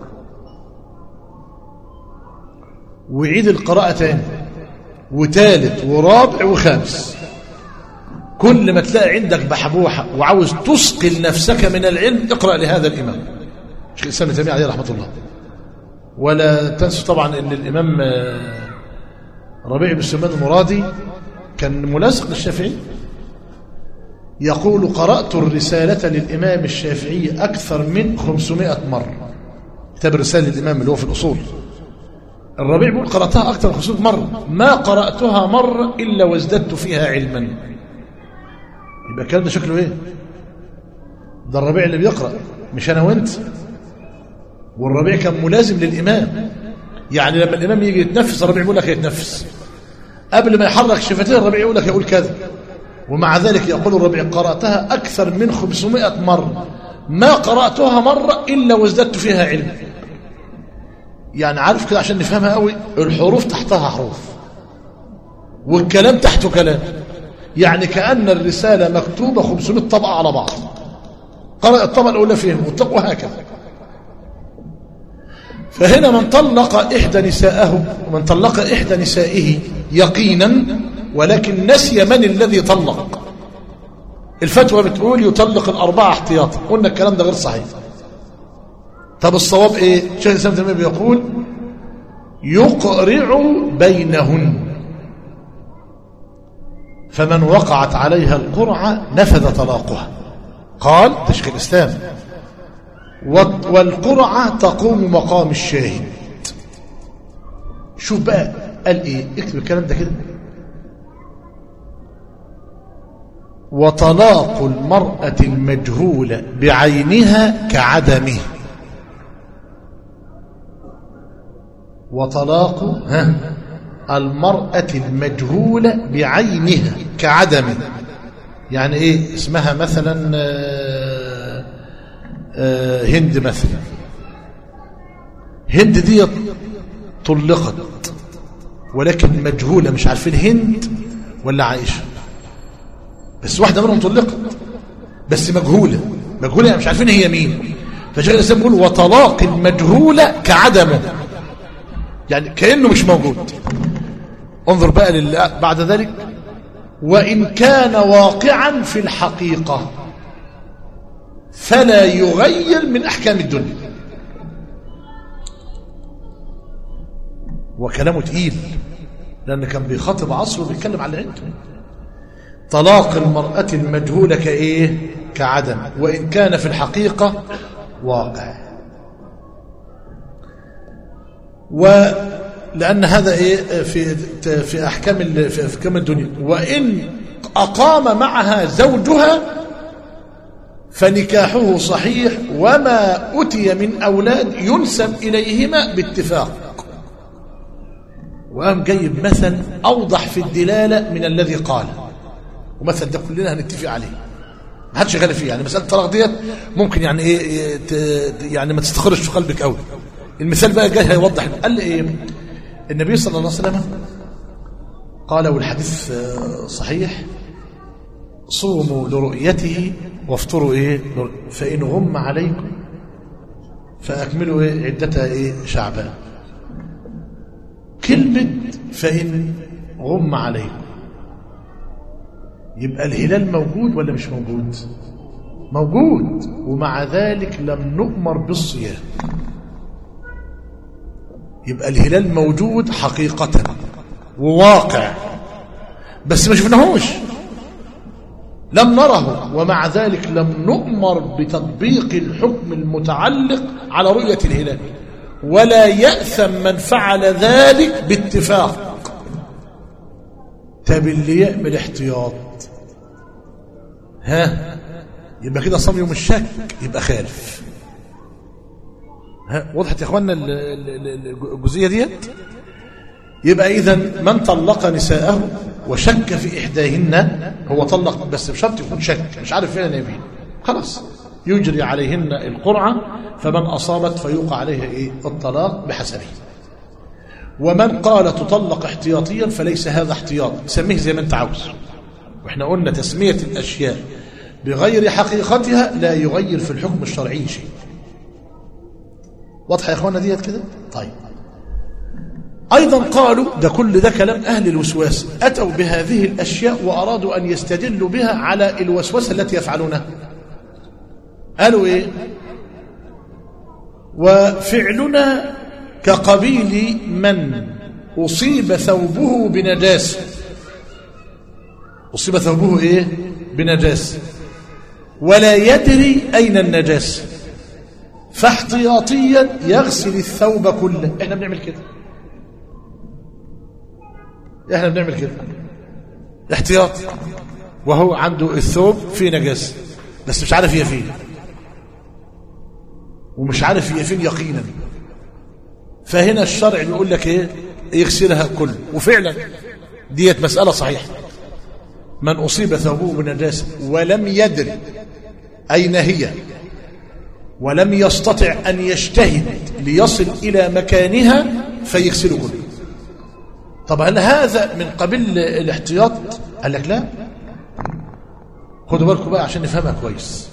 Speaker 3: ويعيد القراءه تاني وثالث ورابع وخامس كل ما تلاقي عندك بحبوحه وعاوز تثقل نفسك من العلم اقرا لهذا الامام شيخ الاسلام ابن تيميه عليه رحمه الله ولا تنسوا طبعا ان الامام ربيع بن سليمان المرادي كان ملاصق للشافعي يقول قرأت الرسالة للإمام الشافعي أكثر من 500 مرة كتاب الرسالة للإمام اللي هو في الأصول الربيع بيقول قرأتها أكثر من 500 مرة ما قرأتها مرة إلا وازددت فيها علما يبقى الكلام ده شكله إيه ده الربيع اللي بيقرأ مش أنا وأنت والربيع كان ملازم للإمام يعني لما الإمام يجي يتنفس الربيع يقول لك يتنفس قبل ما يحرك شفتيه الربيع يقول لك يقول كذا ومع ذلك يقول الربيع قرأتها أكثر من 500 مرة ما قرأتها مرة إلا وازددت فيها علم يعني عارف كده عشان نفهمها قوي الحروف تحتها حروف والكلام تحته كلام يعني كأن الرسالة مكتوبة 500 طبقة على بعض قرأ الطبقة الأولى فهم وهكذا فهنا من طلق إحدى نساءه ومن طلق إحدى نسائه يقينا ولكن نسي من الذي طلق الفتوى بتقول يطلق الأربعة احتياطا قلنا الكلام ده غير صحيح طب الصواب ايه شيخ الإسلام تيمية بيقول يقرع بينهن فمن وقعت عليها القرعة نفذ طلاقها قال ده شيخ الإسلام والقرعة تقوم مقام الشاهد شوف بقى قال ايه اكتب الكلام ده كده وطلاق المرأة المجهولة بعينها كعدمه وطلاق ها المرأة المجهولة بعينها كعدمه يعني ايه اسمها مثلا آه آه هند مثلا هند دي طلقت ولكن مجهولة مش عارفين هند ولا عائشة بس واحدة منهم طلقت بس مجهولة مجهولة يعني مش عارفين هي مين فشيخ الإسلام بيقول وطلاق المجهولة كعدمه يعني كأنه مش موجود انظر بقى لله بعد ذلك وإن كان واقعا في الحقيقة فلا يغير من أحكام الدنيا وكلامه تقيل لأن كان بيخاطب عصره وبيتكلم على عنده طلاق المرأة المجهولة كإيه كعدم وإن كان في الحقيقة واقع ولأن هذا إيه في في أحكام في أحكام الدنيا وإن أقام معها زوجها فنكاحه صحيح وما أتي من أولاد ينسب إليهما باتفاق وقام جايب مثل أوضح في الدلالة من الذي قال ومثل ده كلنا هنتفق عليه ما حدش غالي فيه يعني مسألة الطلاق ديت ممكن يعني ايه يعني ما تستخرش في قلبك قوي المثال بقى جاي هيوضح قال لي ايه النبي صلى الله عليه وسلم قال والحديث صحيح صوموا لرؤيته وافطروا ايه فإن غم عليكم فأكملوا ايه عدتها ايه شعبان كلمة فإن غم عليكم يبقى الهلال موجود ولا مش موجود موجود ومع ذلك لم نؤمر بالصيام يبقى الهلال موجود حقيقة وواقع بس ما شفناهوش لم نره ومع ذلك لم نؤمر بتطبيق الحكم المتعلق على رؤية الهلال ولا يأثم من فعل ذلك باتفاق طب اللي يعمل احتياط ها يبقى كده صام يوم الشك يبقى خالف ها وضحت يا اخوانا الجزئيه ديت يبقى اذا من طلق نساءه وشك في احداهن هو طلق بس بشرط يكون شك مش عارف فين يمين خلاص يجري عليهن القرعه فمن اصابت فيوقع عليها ايه الطلاق بحسبه ومن قال تطلق احتياطيا فليس هذا احتياط سميه زي ما انت عاوز واحنا قلنا تسمية الأشياء بغير حقيقتها لا يغير في الحكم الشرعي شيء واضحة يا اخوانا ديت كده طيب أيضا قالوا ده كل ده كلام أهل الوسواس أتوا بهذه الأشياء وأرادوا أن يستدلوا بها على الوسوسة التي يفعلونها قالوا إيه وفعلنا كقبيل من أصيب ثوبه بنجاسة أصيب ثوبه إيه بنجاسة ولا يدري أين النجاسة فاحتياطيا يغسل الثوب كله احنا بنعمل كده احنا بنعمل كده احتياط وهو عنده الثوب فيه نجاسة بس مش عارف هي فين ومش عارف هي فين يقينا فهنا الشرع بيقول لك ايه يغسلها كله وفعلا ديت مسألة صحيحة من أصيب ثوبه بنجاسة ولم يدري أين هي ولم يستطع أن يجتهد ليصل إلى مكانها فيغسل كله طب هل هذا من قبيل الاحتياط قال لك لا خدوا بالكم بقى عشان نفهمها كويس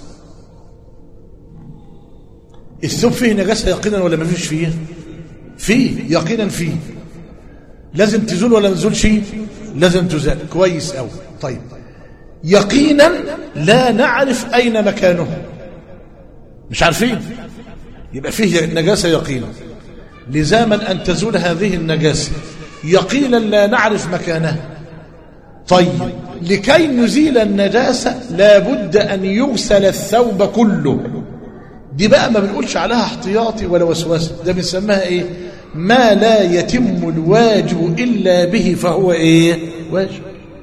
Speaker 3: الثوب فيه نجاسة يقينا ولا ما فيش فيه فيه يقينا فيه لازم تزول ولا ما تزولش لازم تزال كويس قوي طيب يقينا لا نعرف أين مكانه مش عارفين يبقى فيه نجاسة يقينا لزاما أن تزول هذه النجاسة يقينا لا نعرف مكانها طيب لكي نزيل النجاسة لابد أن يغسل الثوب كله دي بقى ما بنقولش عليها احتياطي ولا وسوسة ده بنسميها ايه ما لا يتم الواجب إلا به فهو ايه واجب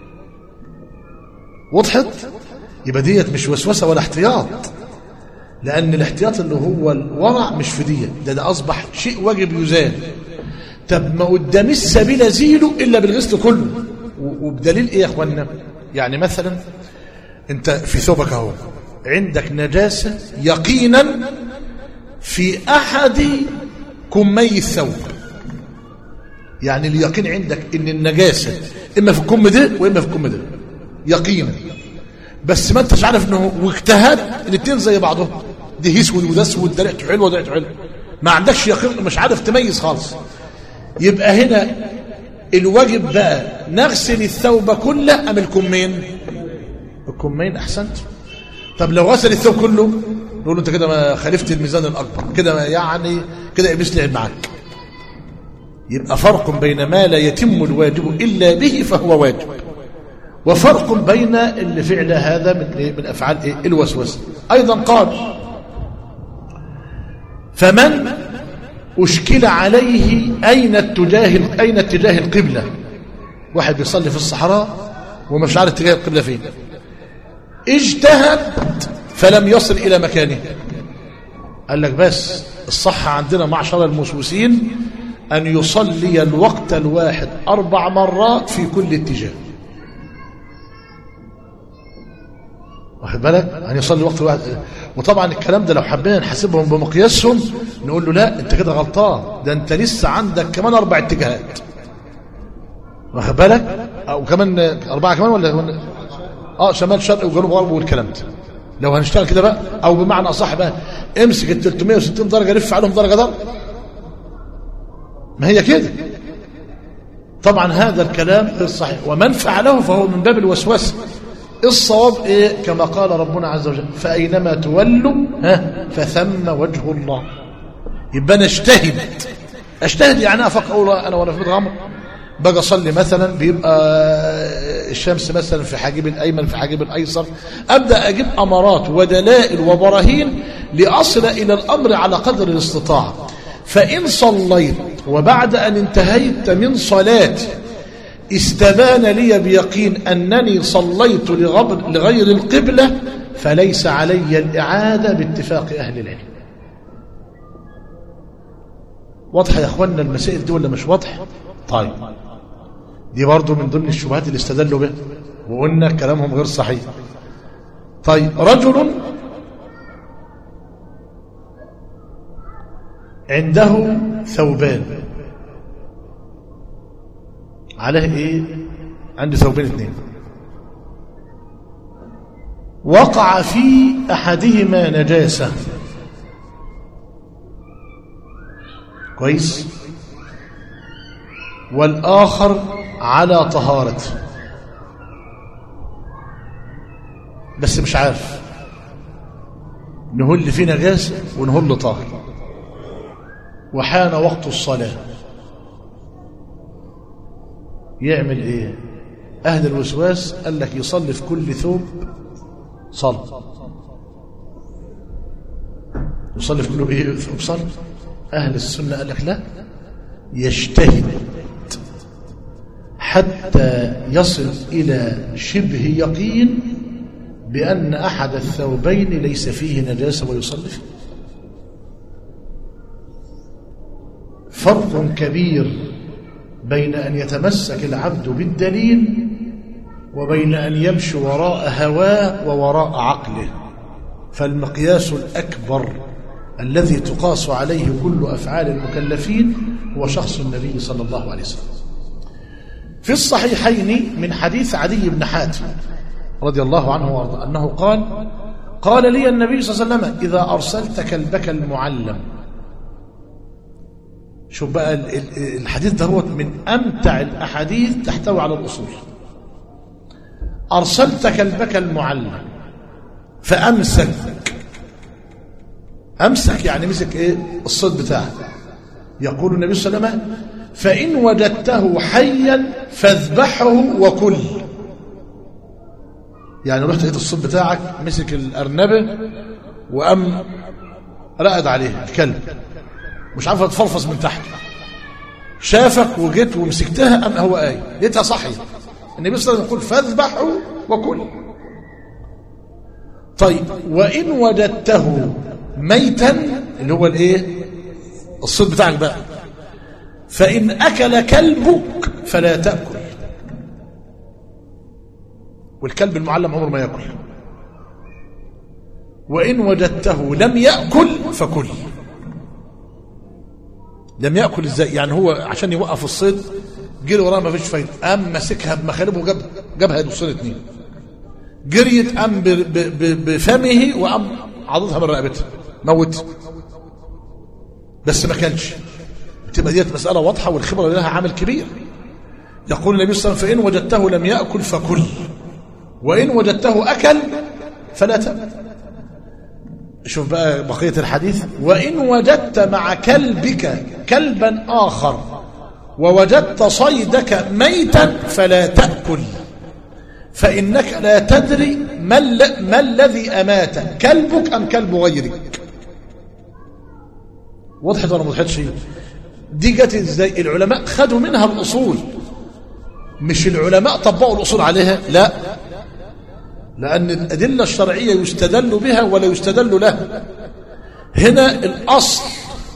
Speaker 3: وضحت يبقى ديت مش وسوسة ولا احتياط لأن الاحتياط اللي هو الورع مش في ديت ده ده أصبح شيء واجب يزال طب ما قداميش سبيل أزيله إلا بالغسل كله وبدليل إيه يا أخوانا يعني مثلا أنت في ثوبك أهو عندك نجاسة يقينا في أحد كمي الثوب يعني اليقين عندك ان النجاسة اما في الكم ده واما في الكم ده يقينا بس ما انتش عارف انه واجتهاد الاثنين زي بعضهم دي اسود وده اسود ده ريحته حلوه وده ريحته حلوه ما عندكش يقين مش عارف تميز خالص يبقى هنا الواجب بقى نغسل الثوب كله ام الكمين الكمين احسنت طب لو غسل الثوب كله نقول له انت كده ما خالفت الميزان الاكبر كده يعني كده ابليس لعب معاك يبقى فرق بين ما لا يتم الواجب الا به فهو واجب وفرق بين اللي فعل هذا من إيه؟ من افعال إيه؟ الوسوسه ايضا قال فمن اشكل عليه اين اتجاه اين اتجاه القبله واحد بيصلي في الصحراء ومش عارف اتجاه القبله فين اجتهد فلم يصل إلى مكانه قال لك بس الصح عندنا معشر المسوسين أن يصلي الوقت الواحد أربع مرات في كل اتجاه واخد بالك أن يصلي الوقت الواحد وطبعا الكلام ده لو حبينا نحاسبهم بمقياسهم نقول له لا انت كده غلطان ده انت لسه عندك كمان اربع اتجاهات واخد بالك او كمان اربعه كمان ولا كمان اه شمال شرق وجنوب غرب والكلام ده لو هنشتغل كده بقى او بمعنى اصح بقى امسك ال 360 درجه لف عليهم درجه درجه ما هي كده طبعا هذا الكلام غير صحيح ومن فعله فهو من باب الوسوسه الصواب ايه كما قال ربنا عز وجل فاينما تولوا ها فثم وجه الله يبقى انا اجتهد اجتهد يعني افق اقول انا وانا في الغمر باجي اصلي مثلا بيبقى الشمس مثلا في حاجب الايمن في حاجب الايسر ابدا اجيب امارات ودلائل وبراهين لاصل الى الامر على قدر الاستطاعه فان صليت وبعد ان انتهيت من صلاتي استبان لي بيقين انني صليت لغير القبله فليس علي الاعاده باتفاق اهل العلم واضحه يا اخوانا المسائل دي ولا مش واضحه طيب دي برضو من ضمن الشبهات اللي استدلوا بها وقلنا كلامهم غير صحيح طيب رجل عنده ثوبان عليه ايه عنده ثوبين اثنين وقع في احدهما نجاسه كويس والآخر على طهارته بس مش عارف نهل فيه نجاسة ونهل طاهر وحان وقت الصلاة يعمل ايه اهل الوسواس قال لك يصلي في كل ثوب صلاة يصلي في كل ايه ثوب صلاة اهل السنة قال لك لا يجتهد حتى يصل إلى شبه يقين بأن أحد الثوبين ليس فيه نجاسة ويصلي فيه فرق كبير بين أن يتمسك العبد بالدليل وبين أن يمشي وراء هواه ووراء عقله فالمقياس الأكبر الذي تقاس عليه كل أفعال المكلفين هو شخص النبي صلى الله عليه وسلم في الصحيحين من حديث عدي بن حاتم رضي الله عنه وارضاه أنه قال قال لي النبي صلى الله عليه وسلم إذا أرسلت كلبك المعلم شوف بقى الحديث ده هو من أمتع الأحاديث تحتوي على الأصول أرسلت كلبك المعلم فأمسك أمسك يعني مسك إيه الصيد بتاعه يقول النبي صلى الله عليه وسلم فإن وجدته حيا فاذبحه وكل يعني رحت لقيت الصيد بتاعك مسك الأرنبة وأم رقد عليه الكلب مش عارف تفلفص من تحت شافك وجيت ومسكتها أم هو آية لقيتها صحي النبي صلى الله عليه وسلم يقول فاذبحه وكل طيب وإن وجدته ميتا اللي هو الايه الصيد بتاعك بقى فإن أكل كلبك فلا تأكل والكلب المعلم عمره ما يأكل وإن وجدته لم يأكل فكل لم يأكل ازاي يعني هو عشان يوقف الصيد جري وراه ما فيش فايده قام ماسكها بمخالبه وجاب جابها يدوسون اتنين جريت قام بفمه وقام عضدها من رقبتها موت بس ما كانش بتبقى ديت مسألة واضحة والخبرة لها عامل كبير يقول النبي صلى الله عليه وسلم فإن وجدته لم يأكل فكل وإن وجدته أكل فلا تأكل شوف بقى بقية الحديث وإن وجدت مع كلبك كلبا آخر ووجدت صيدك ميتا فلا تأكل فإنك لا تدري ما, ما الذي أمات كلبك أم كلب غيرك وضحت ولا ما وضحتش دي جت ازاي العلماء خدوا منها الأصول مش العلماء طبقوا الأصول عليها لا لأن الأدلة الشرعية يستدل بها ولا يستدل لها هنا الأصل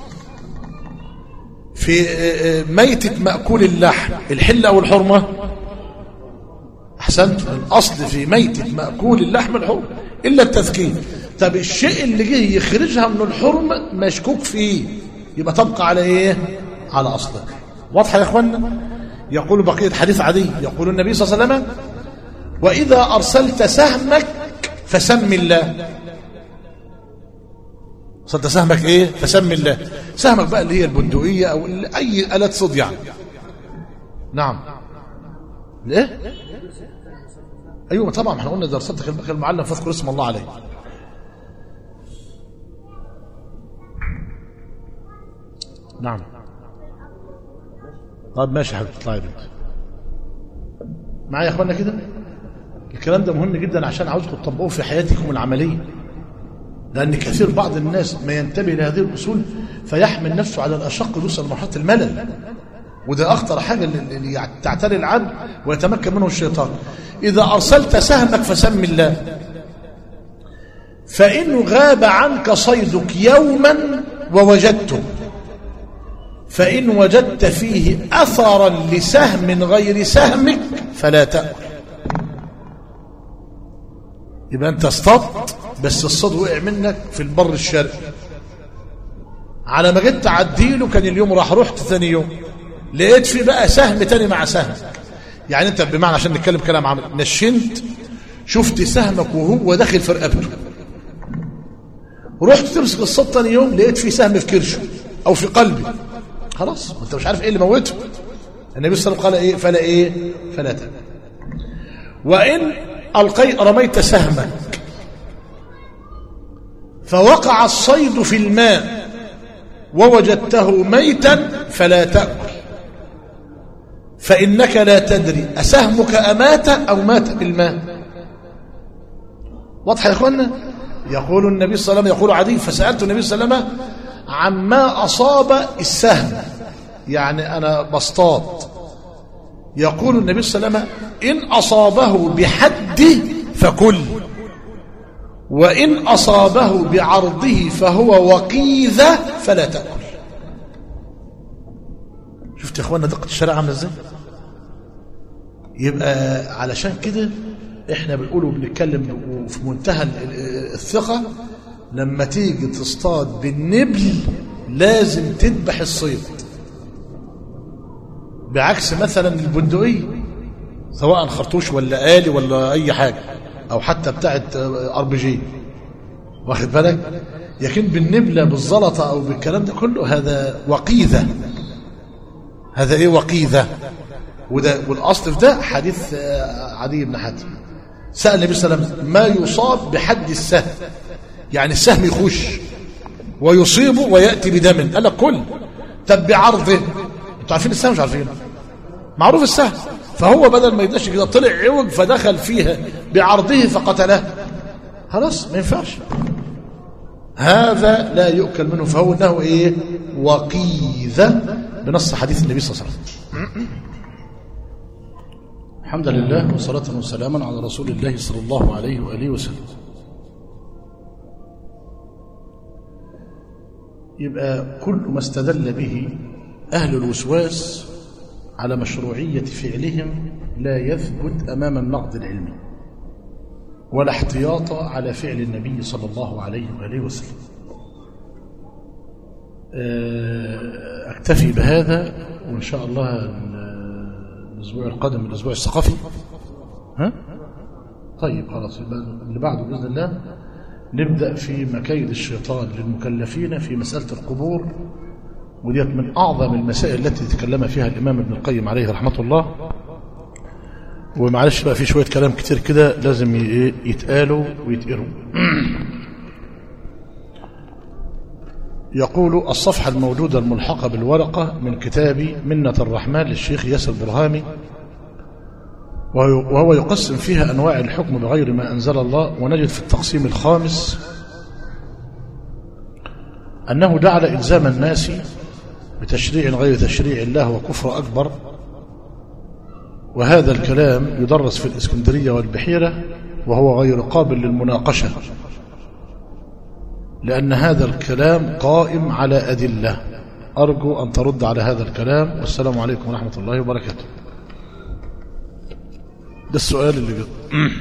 Speaker 3: في ميتة مأكول اللحم الحلة أو الحرمة أحسنت الأصل في ميتة مأكول اللحم الحرم إلا التذكير طب الشيء اللي جه يخرجها من الحرم مشكوك فيه يبقى تبقى على إيه على أصله واضحة يا أخوانا يقول بقية حديث عدي يقول النبي صلى الله عليه وسلم وإذا أرسلت سهمك فسم الله أرسلت سهمك إيه فسم الله سهمك بقى اللي هي البندقية أو أي آلات صد يعني نعم ليه أيوة طبعا احنا قلنا إذا أرسلت المعلم فاذكر اسم الله عليه نعم طيب ماشي يا حبيبي اطلعي بنت معايا يا اخوانا كده الكلام ده مهم جدا عشان عاوزكم تطبقوه في حياتكم العمليه لان كثير بعض الناس ما ينتبه لهذه الاصول فيحمل نفسه على الاشق يوصل لمرحله الملل وده اخطر حاجه اللي تعتري العبد ويتمكن منه الشيطان اذا ارسلت سهمك فسم الله فان غاب عنك صيدك يوما ووجدته فإن وجدت فيه أثرا لسهم غير سهمك فلا تأكل يبقى أنت اصطدت بس الصيد وقع منك في البر الشرقي على ما جيت تعديله كان اليوم راح رحت ثاني يوم لقيت فيه بقى سهم تاني مع سهمك يعني انت بمعنى عشان نتكلم كلام عمل نشنت شفت سهمك وهو داخل في رقبته رحت تمسك الصيد ثاني يوم لقيت فيه سهم في كرشه او في قلبي خلاص انت مش عارف ايه اللي موته النبي صلى الله عليه وسلم قال ايه فلا ايه فلا تأكل وان القيت رميت سهمك فوقع الصيد في الماء ووجدته ميتا فلا تأكل فإنك لا تدري أسهمك أمات أو مات بالماء واضح يا إخوانا يقول النبي صلى الله عليه وسلم يقول عدي فسألت النبي صلى الله عليه وسلم عما أصاب السهم يعني أنا بصطاد يقول النبي صلى الله عليه وسلم إن أصابه بحده فكل وإن أصابه بعرضه فهو وقيذة فلا تأكل شفت يا اخوانا دقة الشرع عامله ازاي يبقى علشان كده احنا بنقول وبنتكلم وفي منتهى ال- الثقة لما تيجي تصطاد بالنبل لازم تذبح الصيد بعكس مثلا البندقية سواء خرطوش ولا آلي ولا أي حاجة أو حتى بتاعت ار بي جي واخد بالك لكن بالنبلة بالزلطة أو بالكلام ده كله هذا وقيذة هذا ايه وقيذة وده والاصل في ده حديث آه، عدي بن حاتم سأل النبي صلى الله عليه وسلم ما يصاب بحد السهم يعني السهم يخش ويصيبه ويأتي بدم قال لك كل طب بعرضه انتوا عارفين السهم مش عارفين معروف السهم فهو بدل ما يدش كده طلع عوج فدخل فيها بعرضه فقتله خلاص ما ينفعش هذا لا يؤكل منه فهو انه ايه وقيذة بنص حديث النبي صلى الله عليه وسلم الحمد لله وصلاة وسلاما على رسول الله صلى الله عليه وآله وسلم يبقى كل ما استدل به أهل الوسواس على مشروعية فعلهم لا يثبت أمام النقد العلمي ولا احتياط على فعل النبي صلى الله عليه وآله وسلم آه، أكتفي بهذا وإن شاء الله الأسبوع القادم الأسبوع الثقافي ها؟ طيب خلاص يبقى اللي بعده بإذن الله نبدأ في مكايد الشيطان للمكلفين في مسألة القبور وديت من أعظم المسائل التي تكلم فيها الإمام ابن القيم عليه رحمة الله ومعلش بقى في شوية كلام كتير كده لازم ي- يتقالوا ويتقروا يقول الصفحة الموجودة الملحقة بالورقة من كتاب منة الرحمن للشيخ ياسر برهامي وهو وهو يقسم فيها أنواع الحكم بغير ما أنزل الله ونجد في التقسيم الخامس أنه جعل إلزام الناس بتشريع غير تشريع الله وكفر أكبر وهذا الكلام يدرس في الإسكندرية والبحيرة وهو غير قابل للمناقشة لأن هذا الكلام قائم على أدلة أرجو أن ترد على هذا الكلام والسلام عليكم ورحمة الله وبركاته ده السؤال اللي جد.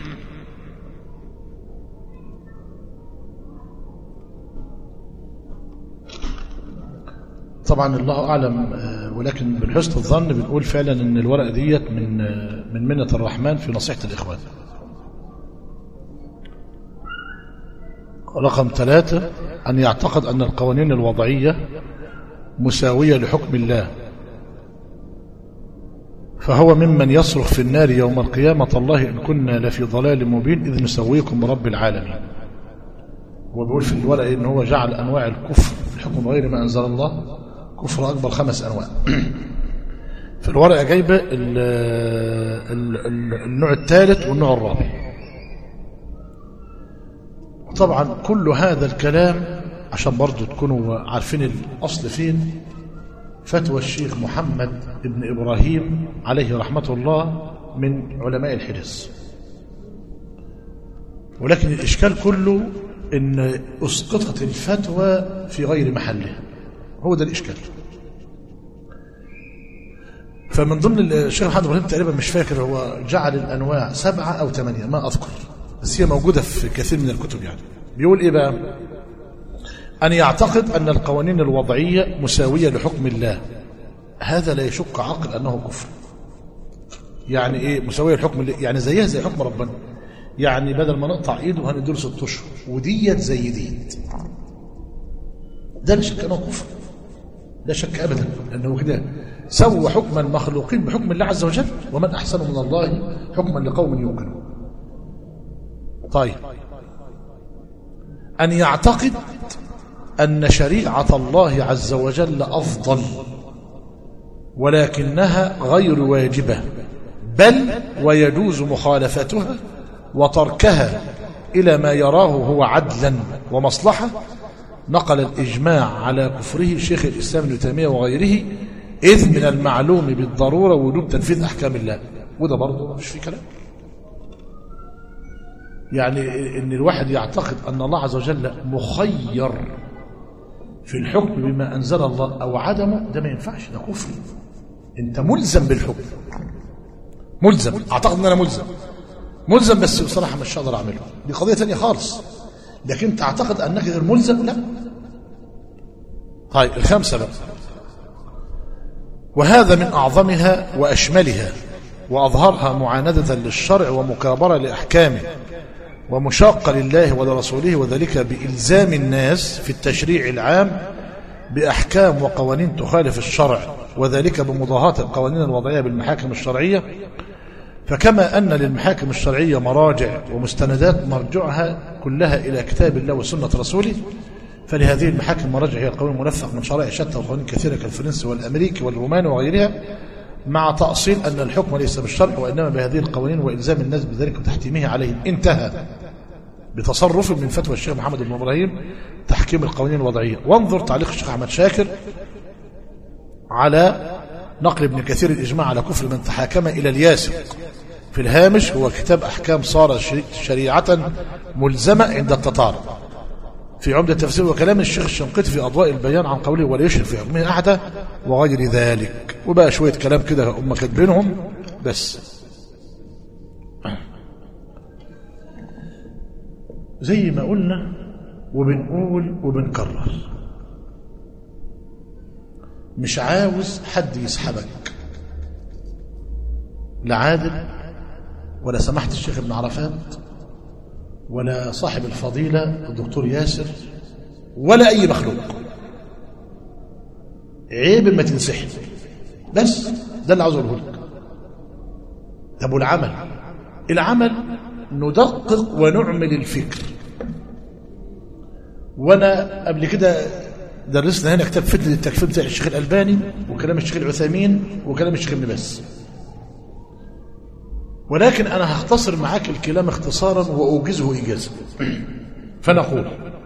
Speaker 3: طبعا الله أعلم آه، ولكن من حسن الظن بنقول فعلا أن الورقة ديت من آه، من منة الرحمن في نصيحة الإخوان رقم ثلاثة أن يعتقد أن القوانين الوضعية مساوية لحكم الله فهو ممن يصرخ في النار يوم القيامة الله إن كنا لفي ضلال مبين إذ نسويكم برب العالمين وبيقول في الورقة إن هو جعل أنواع الكفر الحكم غير ما أنزل الله كفر أكبر خمس أنواع في الورقة جايبة ال- ال- ال- النوع الثالث والنوع الرابع طبعا كل هذا الكلام عشان برضو تكونوا عارفين الأصل فين فتوى الشيخ محمد بن إبراهيم عليه رحمة الله من علماء الحديث ولكن الإشكال كله إن أسقطت الفتوى في غير محلها هو ده الإشكال فمن ضمن الشيخ محمد إبراهيم تقريبا مش فاكر هو جعل الأنواع سبعة أو ثمانية ما أذكر بس هي موجودة في كثير من الكتب يعني بيقول إيه بقى أن يعتقد أن القوانين الوضعية مساوية لحكم الله هذا لا يشك عقل أنه كفر يعني إيه مساوية لحكم الله يعني زيها زي حكم ربنا يعني بدل ما نقطع إيده هنديله ست أشهر وديت زي ديت ده لا شك أنه كفر لا شك أبدا أنه كده سوى حكم المخلوقين بحكم الله عز وجل ومن أحسن من الله حكما لقوم يوقنون طيب أن يعتقد أن شريعة الله عز وجل أفضل ولكنها غير واجبة بل ويجوز مخالفتها وتركها إلى ما يراه هو عدلا ومصلحة نقل الإجماع على كفره شيخ الإسلام ابن تيمية وغيره إذ من المعلوم بالضرورة وجوب تنفيذ أحكام الله وده برضه مش في كلام يعني ان الواحد يعتقد ان الله عز وجل مخير في الحكم بما انزل الله او عدمه ده ما ينفعش ده كفر انت ملزم بالحكم ملزم اعتقد ان انا ملزم ملزم بس بصراحه مش هقدر اعمله دي قضيه ثانيه خالص لكن تعتقد انك غير ملزم لا طيب الخامسه بقى وهذا من اعظمها واشملها واظهرها معانده للشرع ومكابره لاحكامه ومشاقة لله ولرسوله وذلك بإلزام الناس في التشريع العام بأحكام وقوانين تخالف الشرع وذلك بمضاهاة القوانين الوضعية بالمحاكم الشرعية فكما أن للمحاكم الشرعية مراجع ومستندات مرجعها كلها إلى كتاب الله وسنة رسوله فلهذه المحاكم مراجع هي القانون المنفق من شرائع شتى وقوانين كثيرة كالفرنسي والأمريكي والروماني وغيرها مع تأصيل أن الحكم ليس بالشرع وإنما بهذه القوانين وإلزام الناس بذلك وتحتيمه عليهم انتهى بتصرف من فتوى الشيخ محمد بن إبراهيم تحكيم القوانين الوضعية وانظر تعليق الشيخ أحمد شاكر على نقل ابن كثير الإجماع على كفر من تحاكم إلى الياسق في الهامش هو كتاب أحكام صار شريعة ملزمة عند التتار في عمدة التفسير وكلام الشيخ الشنقيطي في أضواء البيان عن قوله ولا يشرك في حكمه أحدا وغير ذلك وبقى شوية كلام كده هم كاتبينهم بس زي ما قلنا وبنقول وبنكرر مش عاوز حد يسحبك لا عادل ولا سماحة الشيخ ابن عرفات ولا صاحب الفضيلة الدكتور ياسر ولا أي مخلوق عيب ما تنسحب بس ده اللي عاوز أقوله لك طب والعمل العمل ندقق ونعمل الفكر وانا قبل كده درسنا هنا كتاب فتنة التكفير بتاع الشيخ الألباني وكلام الشيخ العثيمين وكلام الشيخ ابن باز ولكن أنا هختصر معاك الكلام اختصارا وأوجزه إيجازا فنقول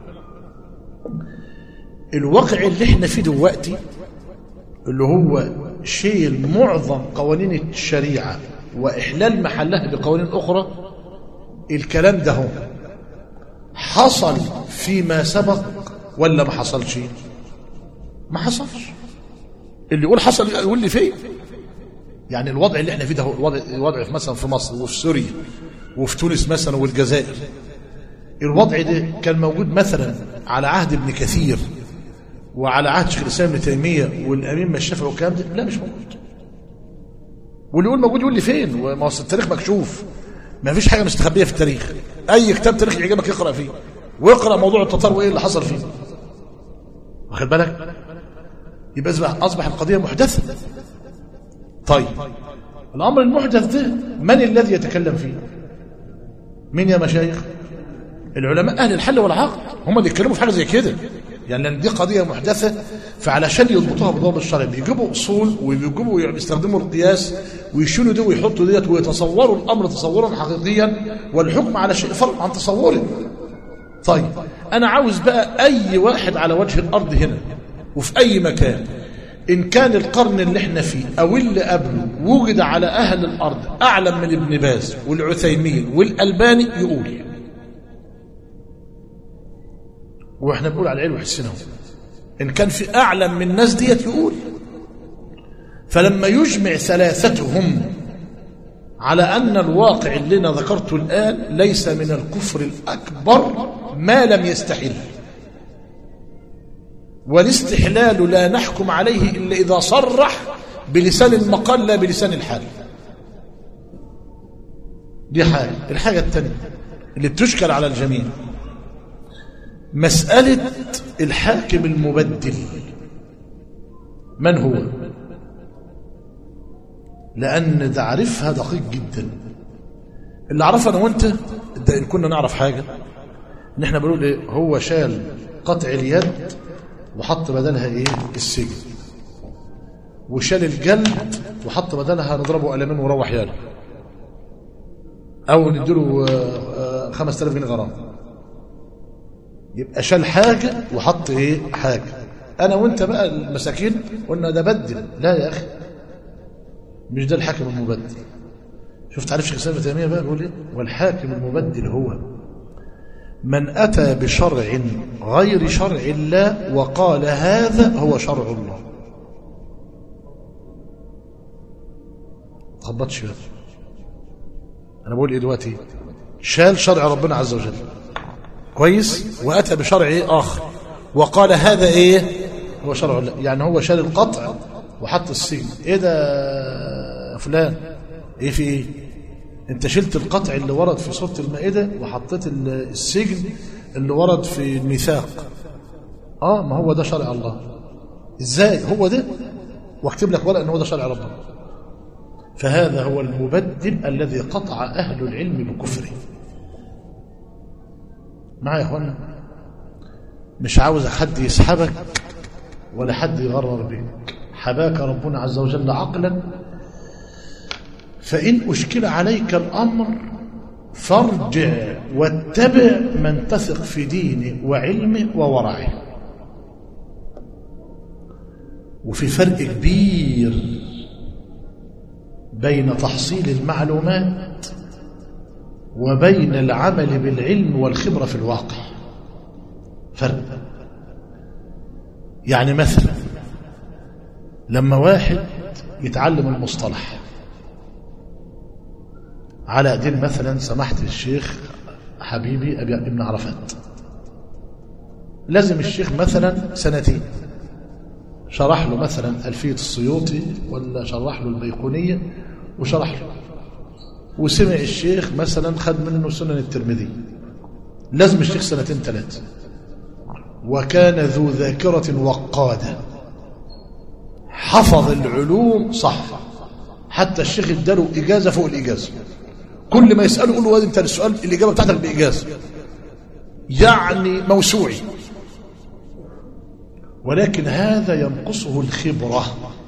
Speaker 3: الواقع اللي احنا فيه دلوقتي اللي هو شيل معظم قوانين الشريعة وإحلال محلها بقوانين أخرى الكلام ده هو حصل فيما سبق ولا ما حصلش ما حصلش اللي يقول حصل يقول لي فين يعني الوضع اللي احنا فيه ده هو الوضع, الوضع في مثلا في مصر وفي سوريا وفي تونس مثلا والجزائر الوضع ده كان موجود مثلا على عهد ابن كثير وعلى عهد شيخ الاسلام ابن تيميه والامين الشافعي والكلام ده لا مش موجود واللي يقول موجود يقول لي فين وما اصل التاريخ مكشوف ما فيش حاجه مستخبيه في التاريخ اي كتاب تاريخ يعجبك اقرا فيه واقرا موضوع التتار وايه اللي حصل فيه واخد بالك يبقى اصبح اصبح القضيه محدثه طيب الامر المحدث ده من الذي يتكلم فيه مين يا مشايخ العلماء اهل الحل والعقد هم اللي يتكلموا في حاجه زي كده يعني لان دي قضيه محدثه فعلشان يضبطوها بضوابط الشرع بيجيبوا اصول وبيجيبوا يستخدموا القياس ويشيلوا دي ويحطوا ديت ويتصوروا الامر تصورا حقيقيا والحكم على شيء فرق عن تصوره طيب انا عاوز بقى اي واحد على وجه الارض هنا وفي اي مكان ان كان القرن اللي احنا فيه او اللي قبله وجد على اهل الارض اعلم من ابن باز والعثيمين والالباني يقول واحنا بنقول على العلم وحسنه ان كان في اعلم من الناس ديت يقول فلما يجمع ثلاثتهم على ان الواقع اللي انا ذكرته الان ليس من الكفر الاكبر ما لم يستحل والاستحلال لا نحكم عليه الا اذا صرح بلسان المقال لا بلسان الحال دي حاجه الحاجه الثانيه اللي بتشكل على الجميع مسألة الحاكم المبدل من هو لأن تعريفها دقيق جدا اللي عرفها أنا وأنت ده إن كنا نعرف حاجة إن إحنا بنقول إيه هو شال قطع اليد وحط بدلها ايه السجن وشال الجلد وحط بدلها نضربه قلمين وروح ياله او نديله آه، آه، 5000 جنيه غرامه يبقى شال حاجه وحط ايه حاجه انا وانت بقى المساكين قلنا ده بدل لا يا اخي مش ده الحاكم المبدل شفت تعرف شيخ الاسلام ابن تيميه بقى بيقول ايه والحاكم المبدل هو من اتى بشرع غير شرع الله وقال هذا هو شرع الله تخبطش بقى انا بقول ايه دلوقتي شال شرع ربنا عز وجل كويس واتى بشرع ايه اخر وقال هذا ايه هو شرع الله يعني هو شال القطع وحط السجن ايه ده يا فلان ايه في ايه انت شلت القطع اللي ورد في سوره المائده وحطيت ال- السجن اللي ورد في الميثاق اه ما هو ده شرع الله ازاي هو ده واكتب لك ورقه ان هو ده شرع ربنا فهذا هو المبدل الذي قطع اهل العلم بكفره معايا يا اخوانا مش عاوز حد يسحبك ولا حد يغرر بك حباك ربنا عز وجل عقلا فإن أشكل عليك الأمر فارجع واتبع من تثق في دينه وعلمه وورعه وفي فرق كبير بين تحصيل المعلومات وبين العمل بالعلم والخبرة في الواقع فرق يعني مثلا لما واحد يتعلم المصطلح على دين مثلا سمحت الشيخ حبيبي أبي ابن عرفات لازم الشيخ مثلا سنتين شرح له مثلا ألفية السيوطي ولا شرح له البيقونية وشرح له وسمع الشيخ مثلا خد منه سنن الترمذي لازم الشيخ سنتين ثلاثة وكان ذو ذاكرة وقادة حفظ العلوم صح حتى الشيخ اداله إجازة فوق الإجازة كل ما يسأله يقول له واد انت السؤال الإجابة بتاعتك بإجازة يعني موسوعي ولكن هذا ينقصه الخبرة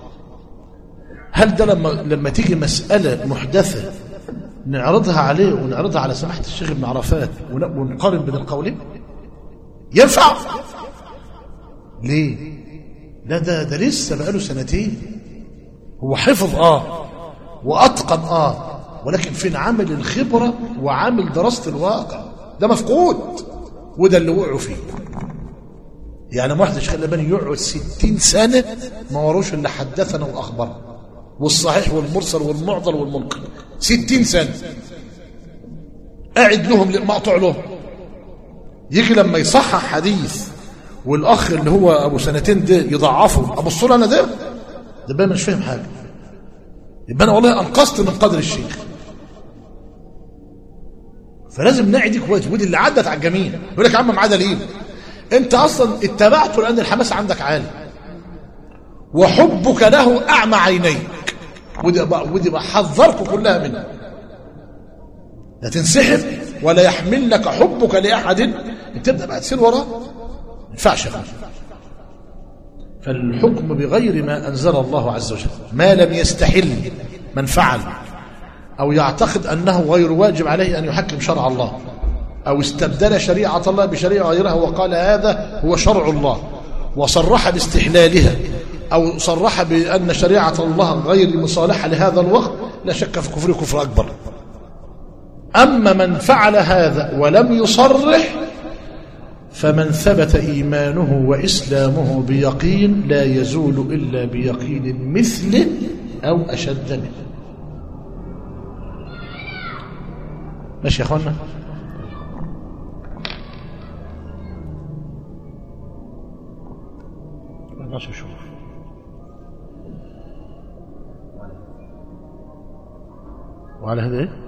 Speaker 3: هل ده لما لما تيجي مسألة محدثة نعرضها عليه ونعرضها على سماحة الشيخ ابن عرفات ون- ونقارن بين القولين ينفع ليه لا ده ده لسه بقاله سنتين هو حفظ اه واتقن اه ولكن فين عامل الخبره وعامل دراسه الواقع ده مفقود وده اللي وقعوا فيه يعني واحد الشيخ الألباني يقعد ستين سنة ما وروش إلا حدثنا وأخبرنا والصحيح والمرسل والمعضل والمنكر ستين سنة قاعد لهم مقطع لهم يجي لما يصحح حديث والأخ اللي هو أبو سنتين ده يضعفه أبص له أنا ده ده بقى مش فاهم حاجة يبقى أنا والله أنقذت من قدر الشيخ فلازم نعدي كويس ودي اللي عدت على الجميع يقول لك يا عم معاه دليل انت اصلا اتبعته لان الحماس عندك عالي وحبك له اعمى عينيك ودي بقى ودي بقى حذركم كلها منها لا تنسحب ولا يحمل لك حبك لاحد انت تبدا بقى تسير وراه ما ينفعش يا أخوان. فالحكم بغير ما انزل الله عز وجل ما لم يستحل من فعل او يعتقد انه غير واجب عليه ان يحكم شرع الله أو استبدل شريعة الله بشريعة غيرها وقال هذا هو شرع الله وصرح باستحلالها أو صرح بأن شريعة الله غير مصالحة لهذا الوقت لا شك في كفره كفر أكبر أما من فعل هذا ولم يصرح فمن ثبت إيمانه وإسلامه بيقين لا يزول إلا بيقين مثله أو أشد منه ماشي يا أخوانا ماشي شوف وعلى هذا ايه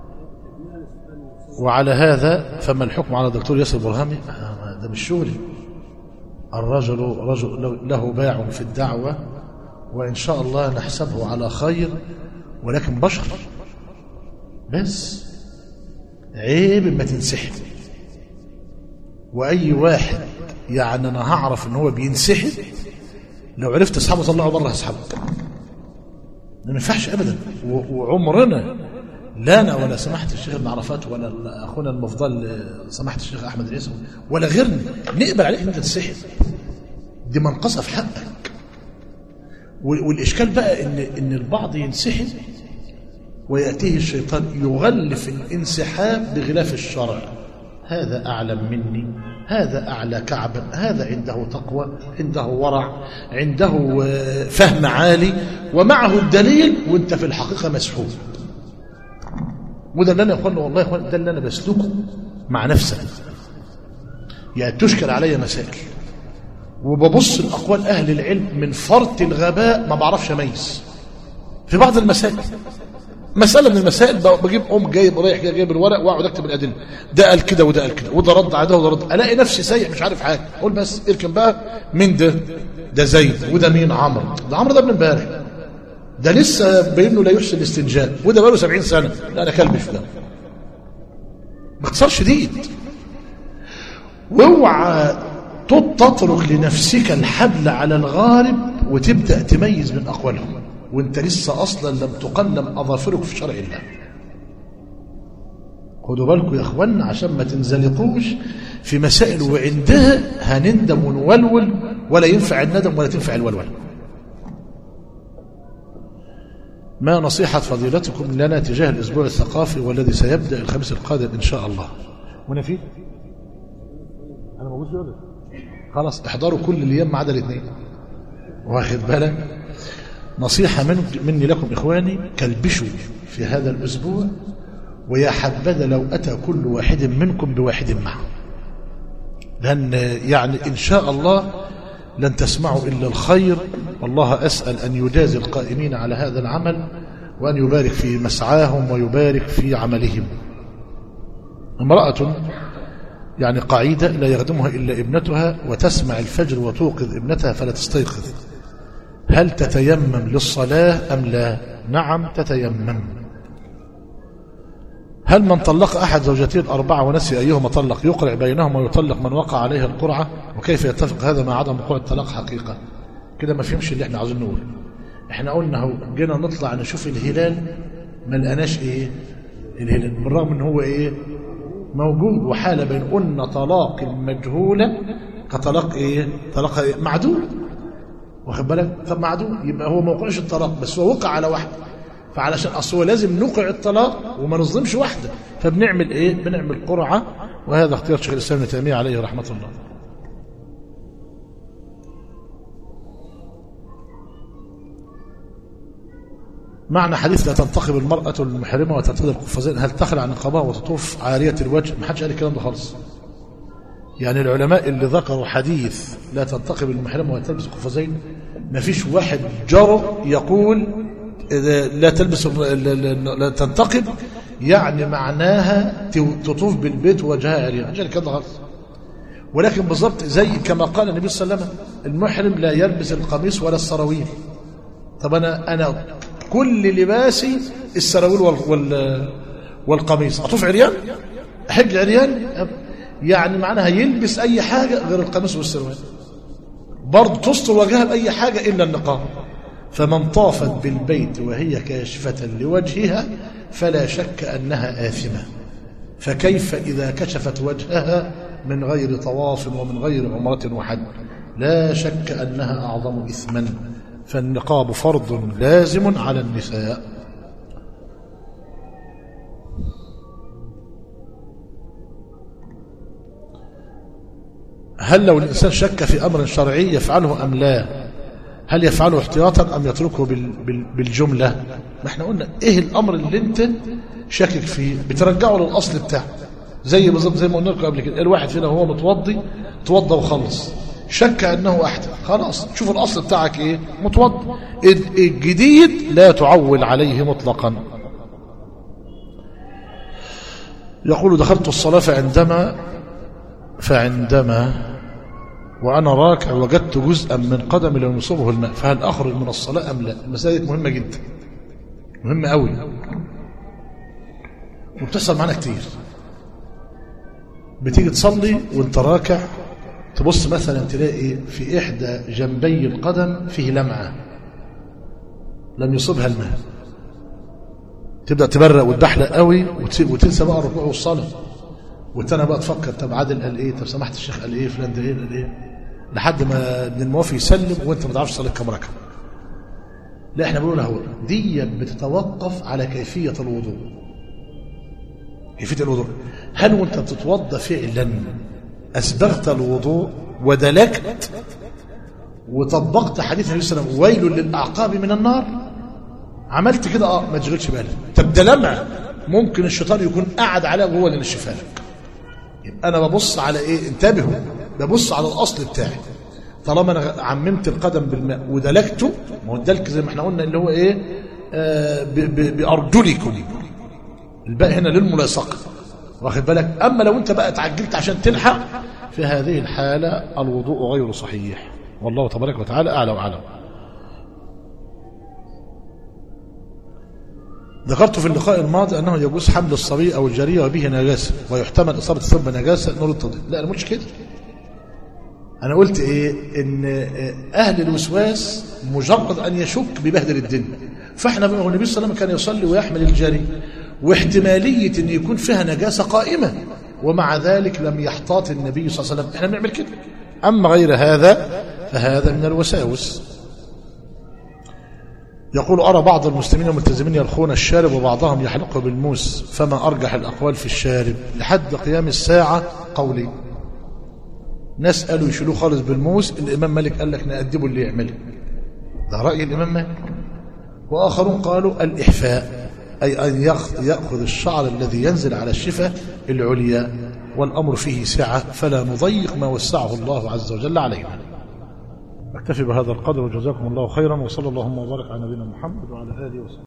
Speaker 3: وعلى هذا فما الحكم على الدكتور ياسر برهامي آه، ده مش شغلي الرجل رجل له باع في الدعوة وإن شاء الله نحسبه على خير ولكن بشر بس عيب ما تنسحب واي واحد يعني انا هعرف ان هو بينسحب لو عرفت اسحبه طلعه بره هسحبه ما ينفعش ابدا و- وعمرنا لا انا ولا سماحه الشيخ ابن عرفات ولا اخونا المفضل آه، سماحه الشيخ احمد العيسى ولا غيرنا نقبل عليك ان انت تنسحب دي منقصه في حقك و- والاشكال بقى ان ان البعض ينسحب وياتيه الشيطان يغلف الانسحاب بغلاف الشرع هذا اعلم مني هذا اعلى كعبا هذا عنده تقوى عنده ورع عنده آه، فهم عالي ومعه الدليل وانت في الحقيقه مسحوب وده اللي انا يا اخوانا والله يا اخوانا ده اللي انا بسلكه مع نفسي يعني تشكل علي مسائل وببص لاقوال اهل العلم من فرط الغباء ما بعرفش اميز في بعض المسائل مسألة من المسائل ب- بجيب أم جايب رايح جاي جايب الورق وأقعد أكتب الأدلة ده قال كده وده قال كده وده رد على ده وده رد ألاقي نفسي سايح مش عارف حاجة أقول بس اركن بقى مين ده؟ ده زيد وده مين عمرو ده عمرو ده ابن امبارح ده لسه باين له لا يحسن الاستنجاء وده بقاله 70 سنة لا أنا كلب فلان باختصار شديد واوعى تط- تترك لنفسك الحبل على الغارب وتبدأ تميز من أقوالهم وانت لسه أصلا لم تقلم أظافرك في شرع الله خدوا بالكم يا اخوانا عشان ما تنزلقوش في مسائل وعندها هنندم ونولول ولا ينفع الندم ولا تنفع الولول ما نصيحة فضيلتكم لنا تجاه الأسبوع الثقافي والذي سيبدأ الخميس القادم إن شاء الله هنا في أنا موجود في ولا خلاص احضروا كل الأيام ما عدا الاثنين واخد بالك نصيحة من مني لكم إخواني كلبشوا في هذا الأسبوع ويا حبذا لو أتى كل واحد منكم بواحد معه لأن يعني إن شاء الله لن تسمعوا إلا الخير والله أسأل أن يجازي القائمين على هذا العمل وأن يبارك في مسعاهم ويبارك في عملهم امرأة يعني قاعدة لا يخدمها إلا ابنتها وتسمع الفجر وتوقظ ابنتها فلا تستيقظ هل تتيمم للصلاة أم لا نعم تتيمم هل من طلق أحد زوجته الأربعة ونسي أيهما طلق يقرع بينهما ويطلق من وقع عليها القرعة وكيف يتفق هذا مع عدم وقوع الطلاق حقيقة كده ما فهمش اللي احنا عاوزين نقوله احنا قلنا هو جينا نطلع نشوف الهلال ما لقناش ايه الهلال بالرغم ان هو ايه موجود وحال بين قلنا طلاق المجهولة كطلاق ايه طلاق إيه؟ معدول واخد بالك طب معدول يبقى هو ما وقعش الطلاق بس هو وقع على واحده فعلشان اصل هو لازم نوقع الطلاق وما نظلمش واحده فبنعمل ايه بنعمل قرعه وهذا اختيار شيخ الاسلام ابن تيميه عليه رحمه الله معنى حديث لا تنتقب المرأة المحرمة وترتدي القفازين هل تخلع نقابها وتطوف عارية الوجه ما حدش قال الكلام ده خالص يعني العلماء اللي ذكروا حديث لا تنتقب المحرمة وتلبس القفازين ما فيش واحد جرى يقول إذا لا تلبس لا- لا لا تنتقب يعني معناها تطوف بالبيت وجهها عريان عشان كده خالص ولكن بالضبط زي كما قال النبي صلى الله عليه وسلم المحرم لا يلبس القميص ولا السراويل طب انا انا كل لباسي السراويل وال وال والقميص اطوف عريان احج عريان يعني معناها يلبس اي حاجه غير القميص والسروال برضه تستر وجهها باي حاجه الا النقاب فمن طافت بالبيت وهي كاشفه لوجهها فلا شك انها اثمه فكيف اذا كشفت وجهها من غير طواف ومن غير عمره وحج لا شك انها اعظم اثما فالنقاب فرض لازم على النساء هل لو الإنسان شك في أمر شرعي يفعله أم لا هل يفعله احتياطا أم يتركه بال بال بالجملة ما احنا قلنا إيه الأمر اللي أنت شاكك فيه بترجعه للأصل بتاعه زي بالظبط زي ما قلنا لكم قبل كده الواحد فينا وهو متوضي توضى وخلص شك أنه أحدث خلاص شوف الأصل بتاعك إيه متوضي الجديد لا تعول عليه مطلقا يقول دخلت الصلاة فعندما فعندما وأنا راكع وجدت جزءا من قدمي لم يصبه الماء فهل أخرج من الصلاة أم لا المسألة دي مهمة جدا مهمة قوي وبتحصل معنا كتير بتيجي تصلي وانت راكع تبص مثلا تلاقي في إحدى جنبي القدم فيه لمعة لم يصبها الماء تبدأ تبرق وتبحلق قوي وتسيب وتنسى بقى الركوع والصلاة والتاني بقى تفكر طب عادل قال ايه طب سمحت الشيخ قال ايه فلان ده ايه قال ايه لحد ما ابن الموافي يسلم وانت ما تعرفش تصلي كام ركعه لا احنا بنقول اهو دي بتتوقف على كيفيه الوضوء كيفيه الوضوء هل وانت بتتوضا فعلا اسبغت الوضوء ودلكت وطبقت حديث النبي صلى الله عليه وسلم ويل للاعقاب من النار عملت كده اه ما تشغلش بالك طب ده لمع ممكن الشيطان يكون قاعد عليها وهو اللي نشفها لك يبقى انا ببص على ايه انتبهوا ببص على الاصل بتاعي طالما انا عممت القدم بالماء ودلكته ما هو الدلك زي ما احنا قلنا اللي هو ايه آه ب- ب- بارجلكم الباء هنا للملاصقه واخد بالك اما لو انت بقى اتعجلت عشان تلحق في هذه الحاله الوضوء غير صحيح والله تبارك وتعالى اعلى واعلم ذكرت في اللقاء الماضي أنه يجوز حمل الصبي أو الجارية وبه نجاسة ويحتمل إصابة الثوب بنجاسة نور التضييق لا أنا مش كده أنا قلت إيه إن أهل الوسواس مجرد أن يشك ببهدل الدنيا فإحنا بقى النبي صلى الله عليه وسلم كان يصلي ويحمل الجارية واحتمالية أن يكون فيها نجاسة قائمة ومع ذلك لم يحتاط النبي صلى الله عليه وسلم إحنا بنعمل كده أما غير هذا فهذا من الوساوس يقول أرى بعض المسلمين الملتزمين يلخون الشارب وبعضهم يحلقه بالموس فما أرجح الأقوال في الشارب لحد قيام الساعة قولي ناس قالوا يشيلوه خالص بالموس الإمام مالك قال لك نأدبه اللي يعمله ده رأي الإمام مالك وآخرون قالوا الإحفاء أي أن يأخ- يأخذ الشعر الذي ينزل على الشفة العليا والأمر فيه سعة فلا نضيق ما وسعه الله عز وجل علينا أكتفي بهذا القدر وجزاكم الله خيرا وصلى اللهم وبارك على نبينا محمد وعلى آله وصحبه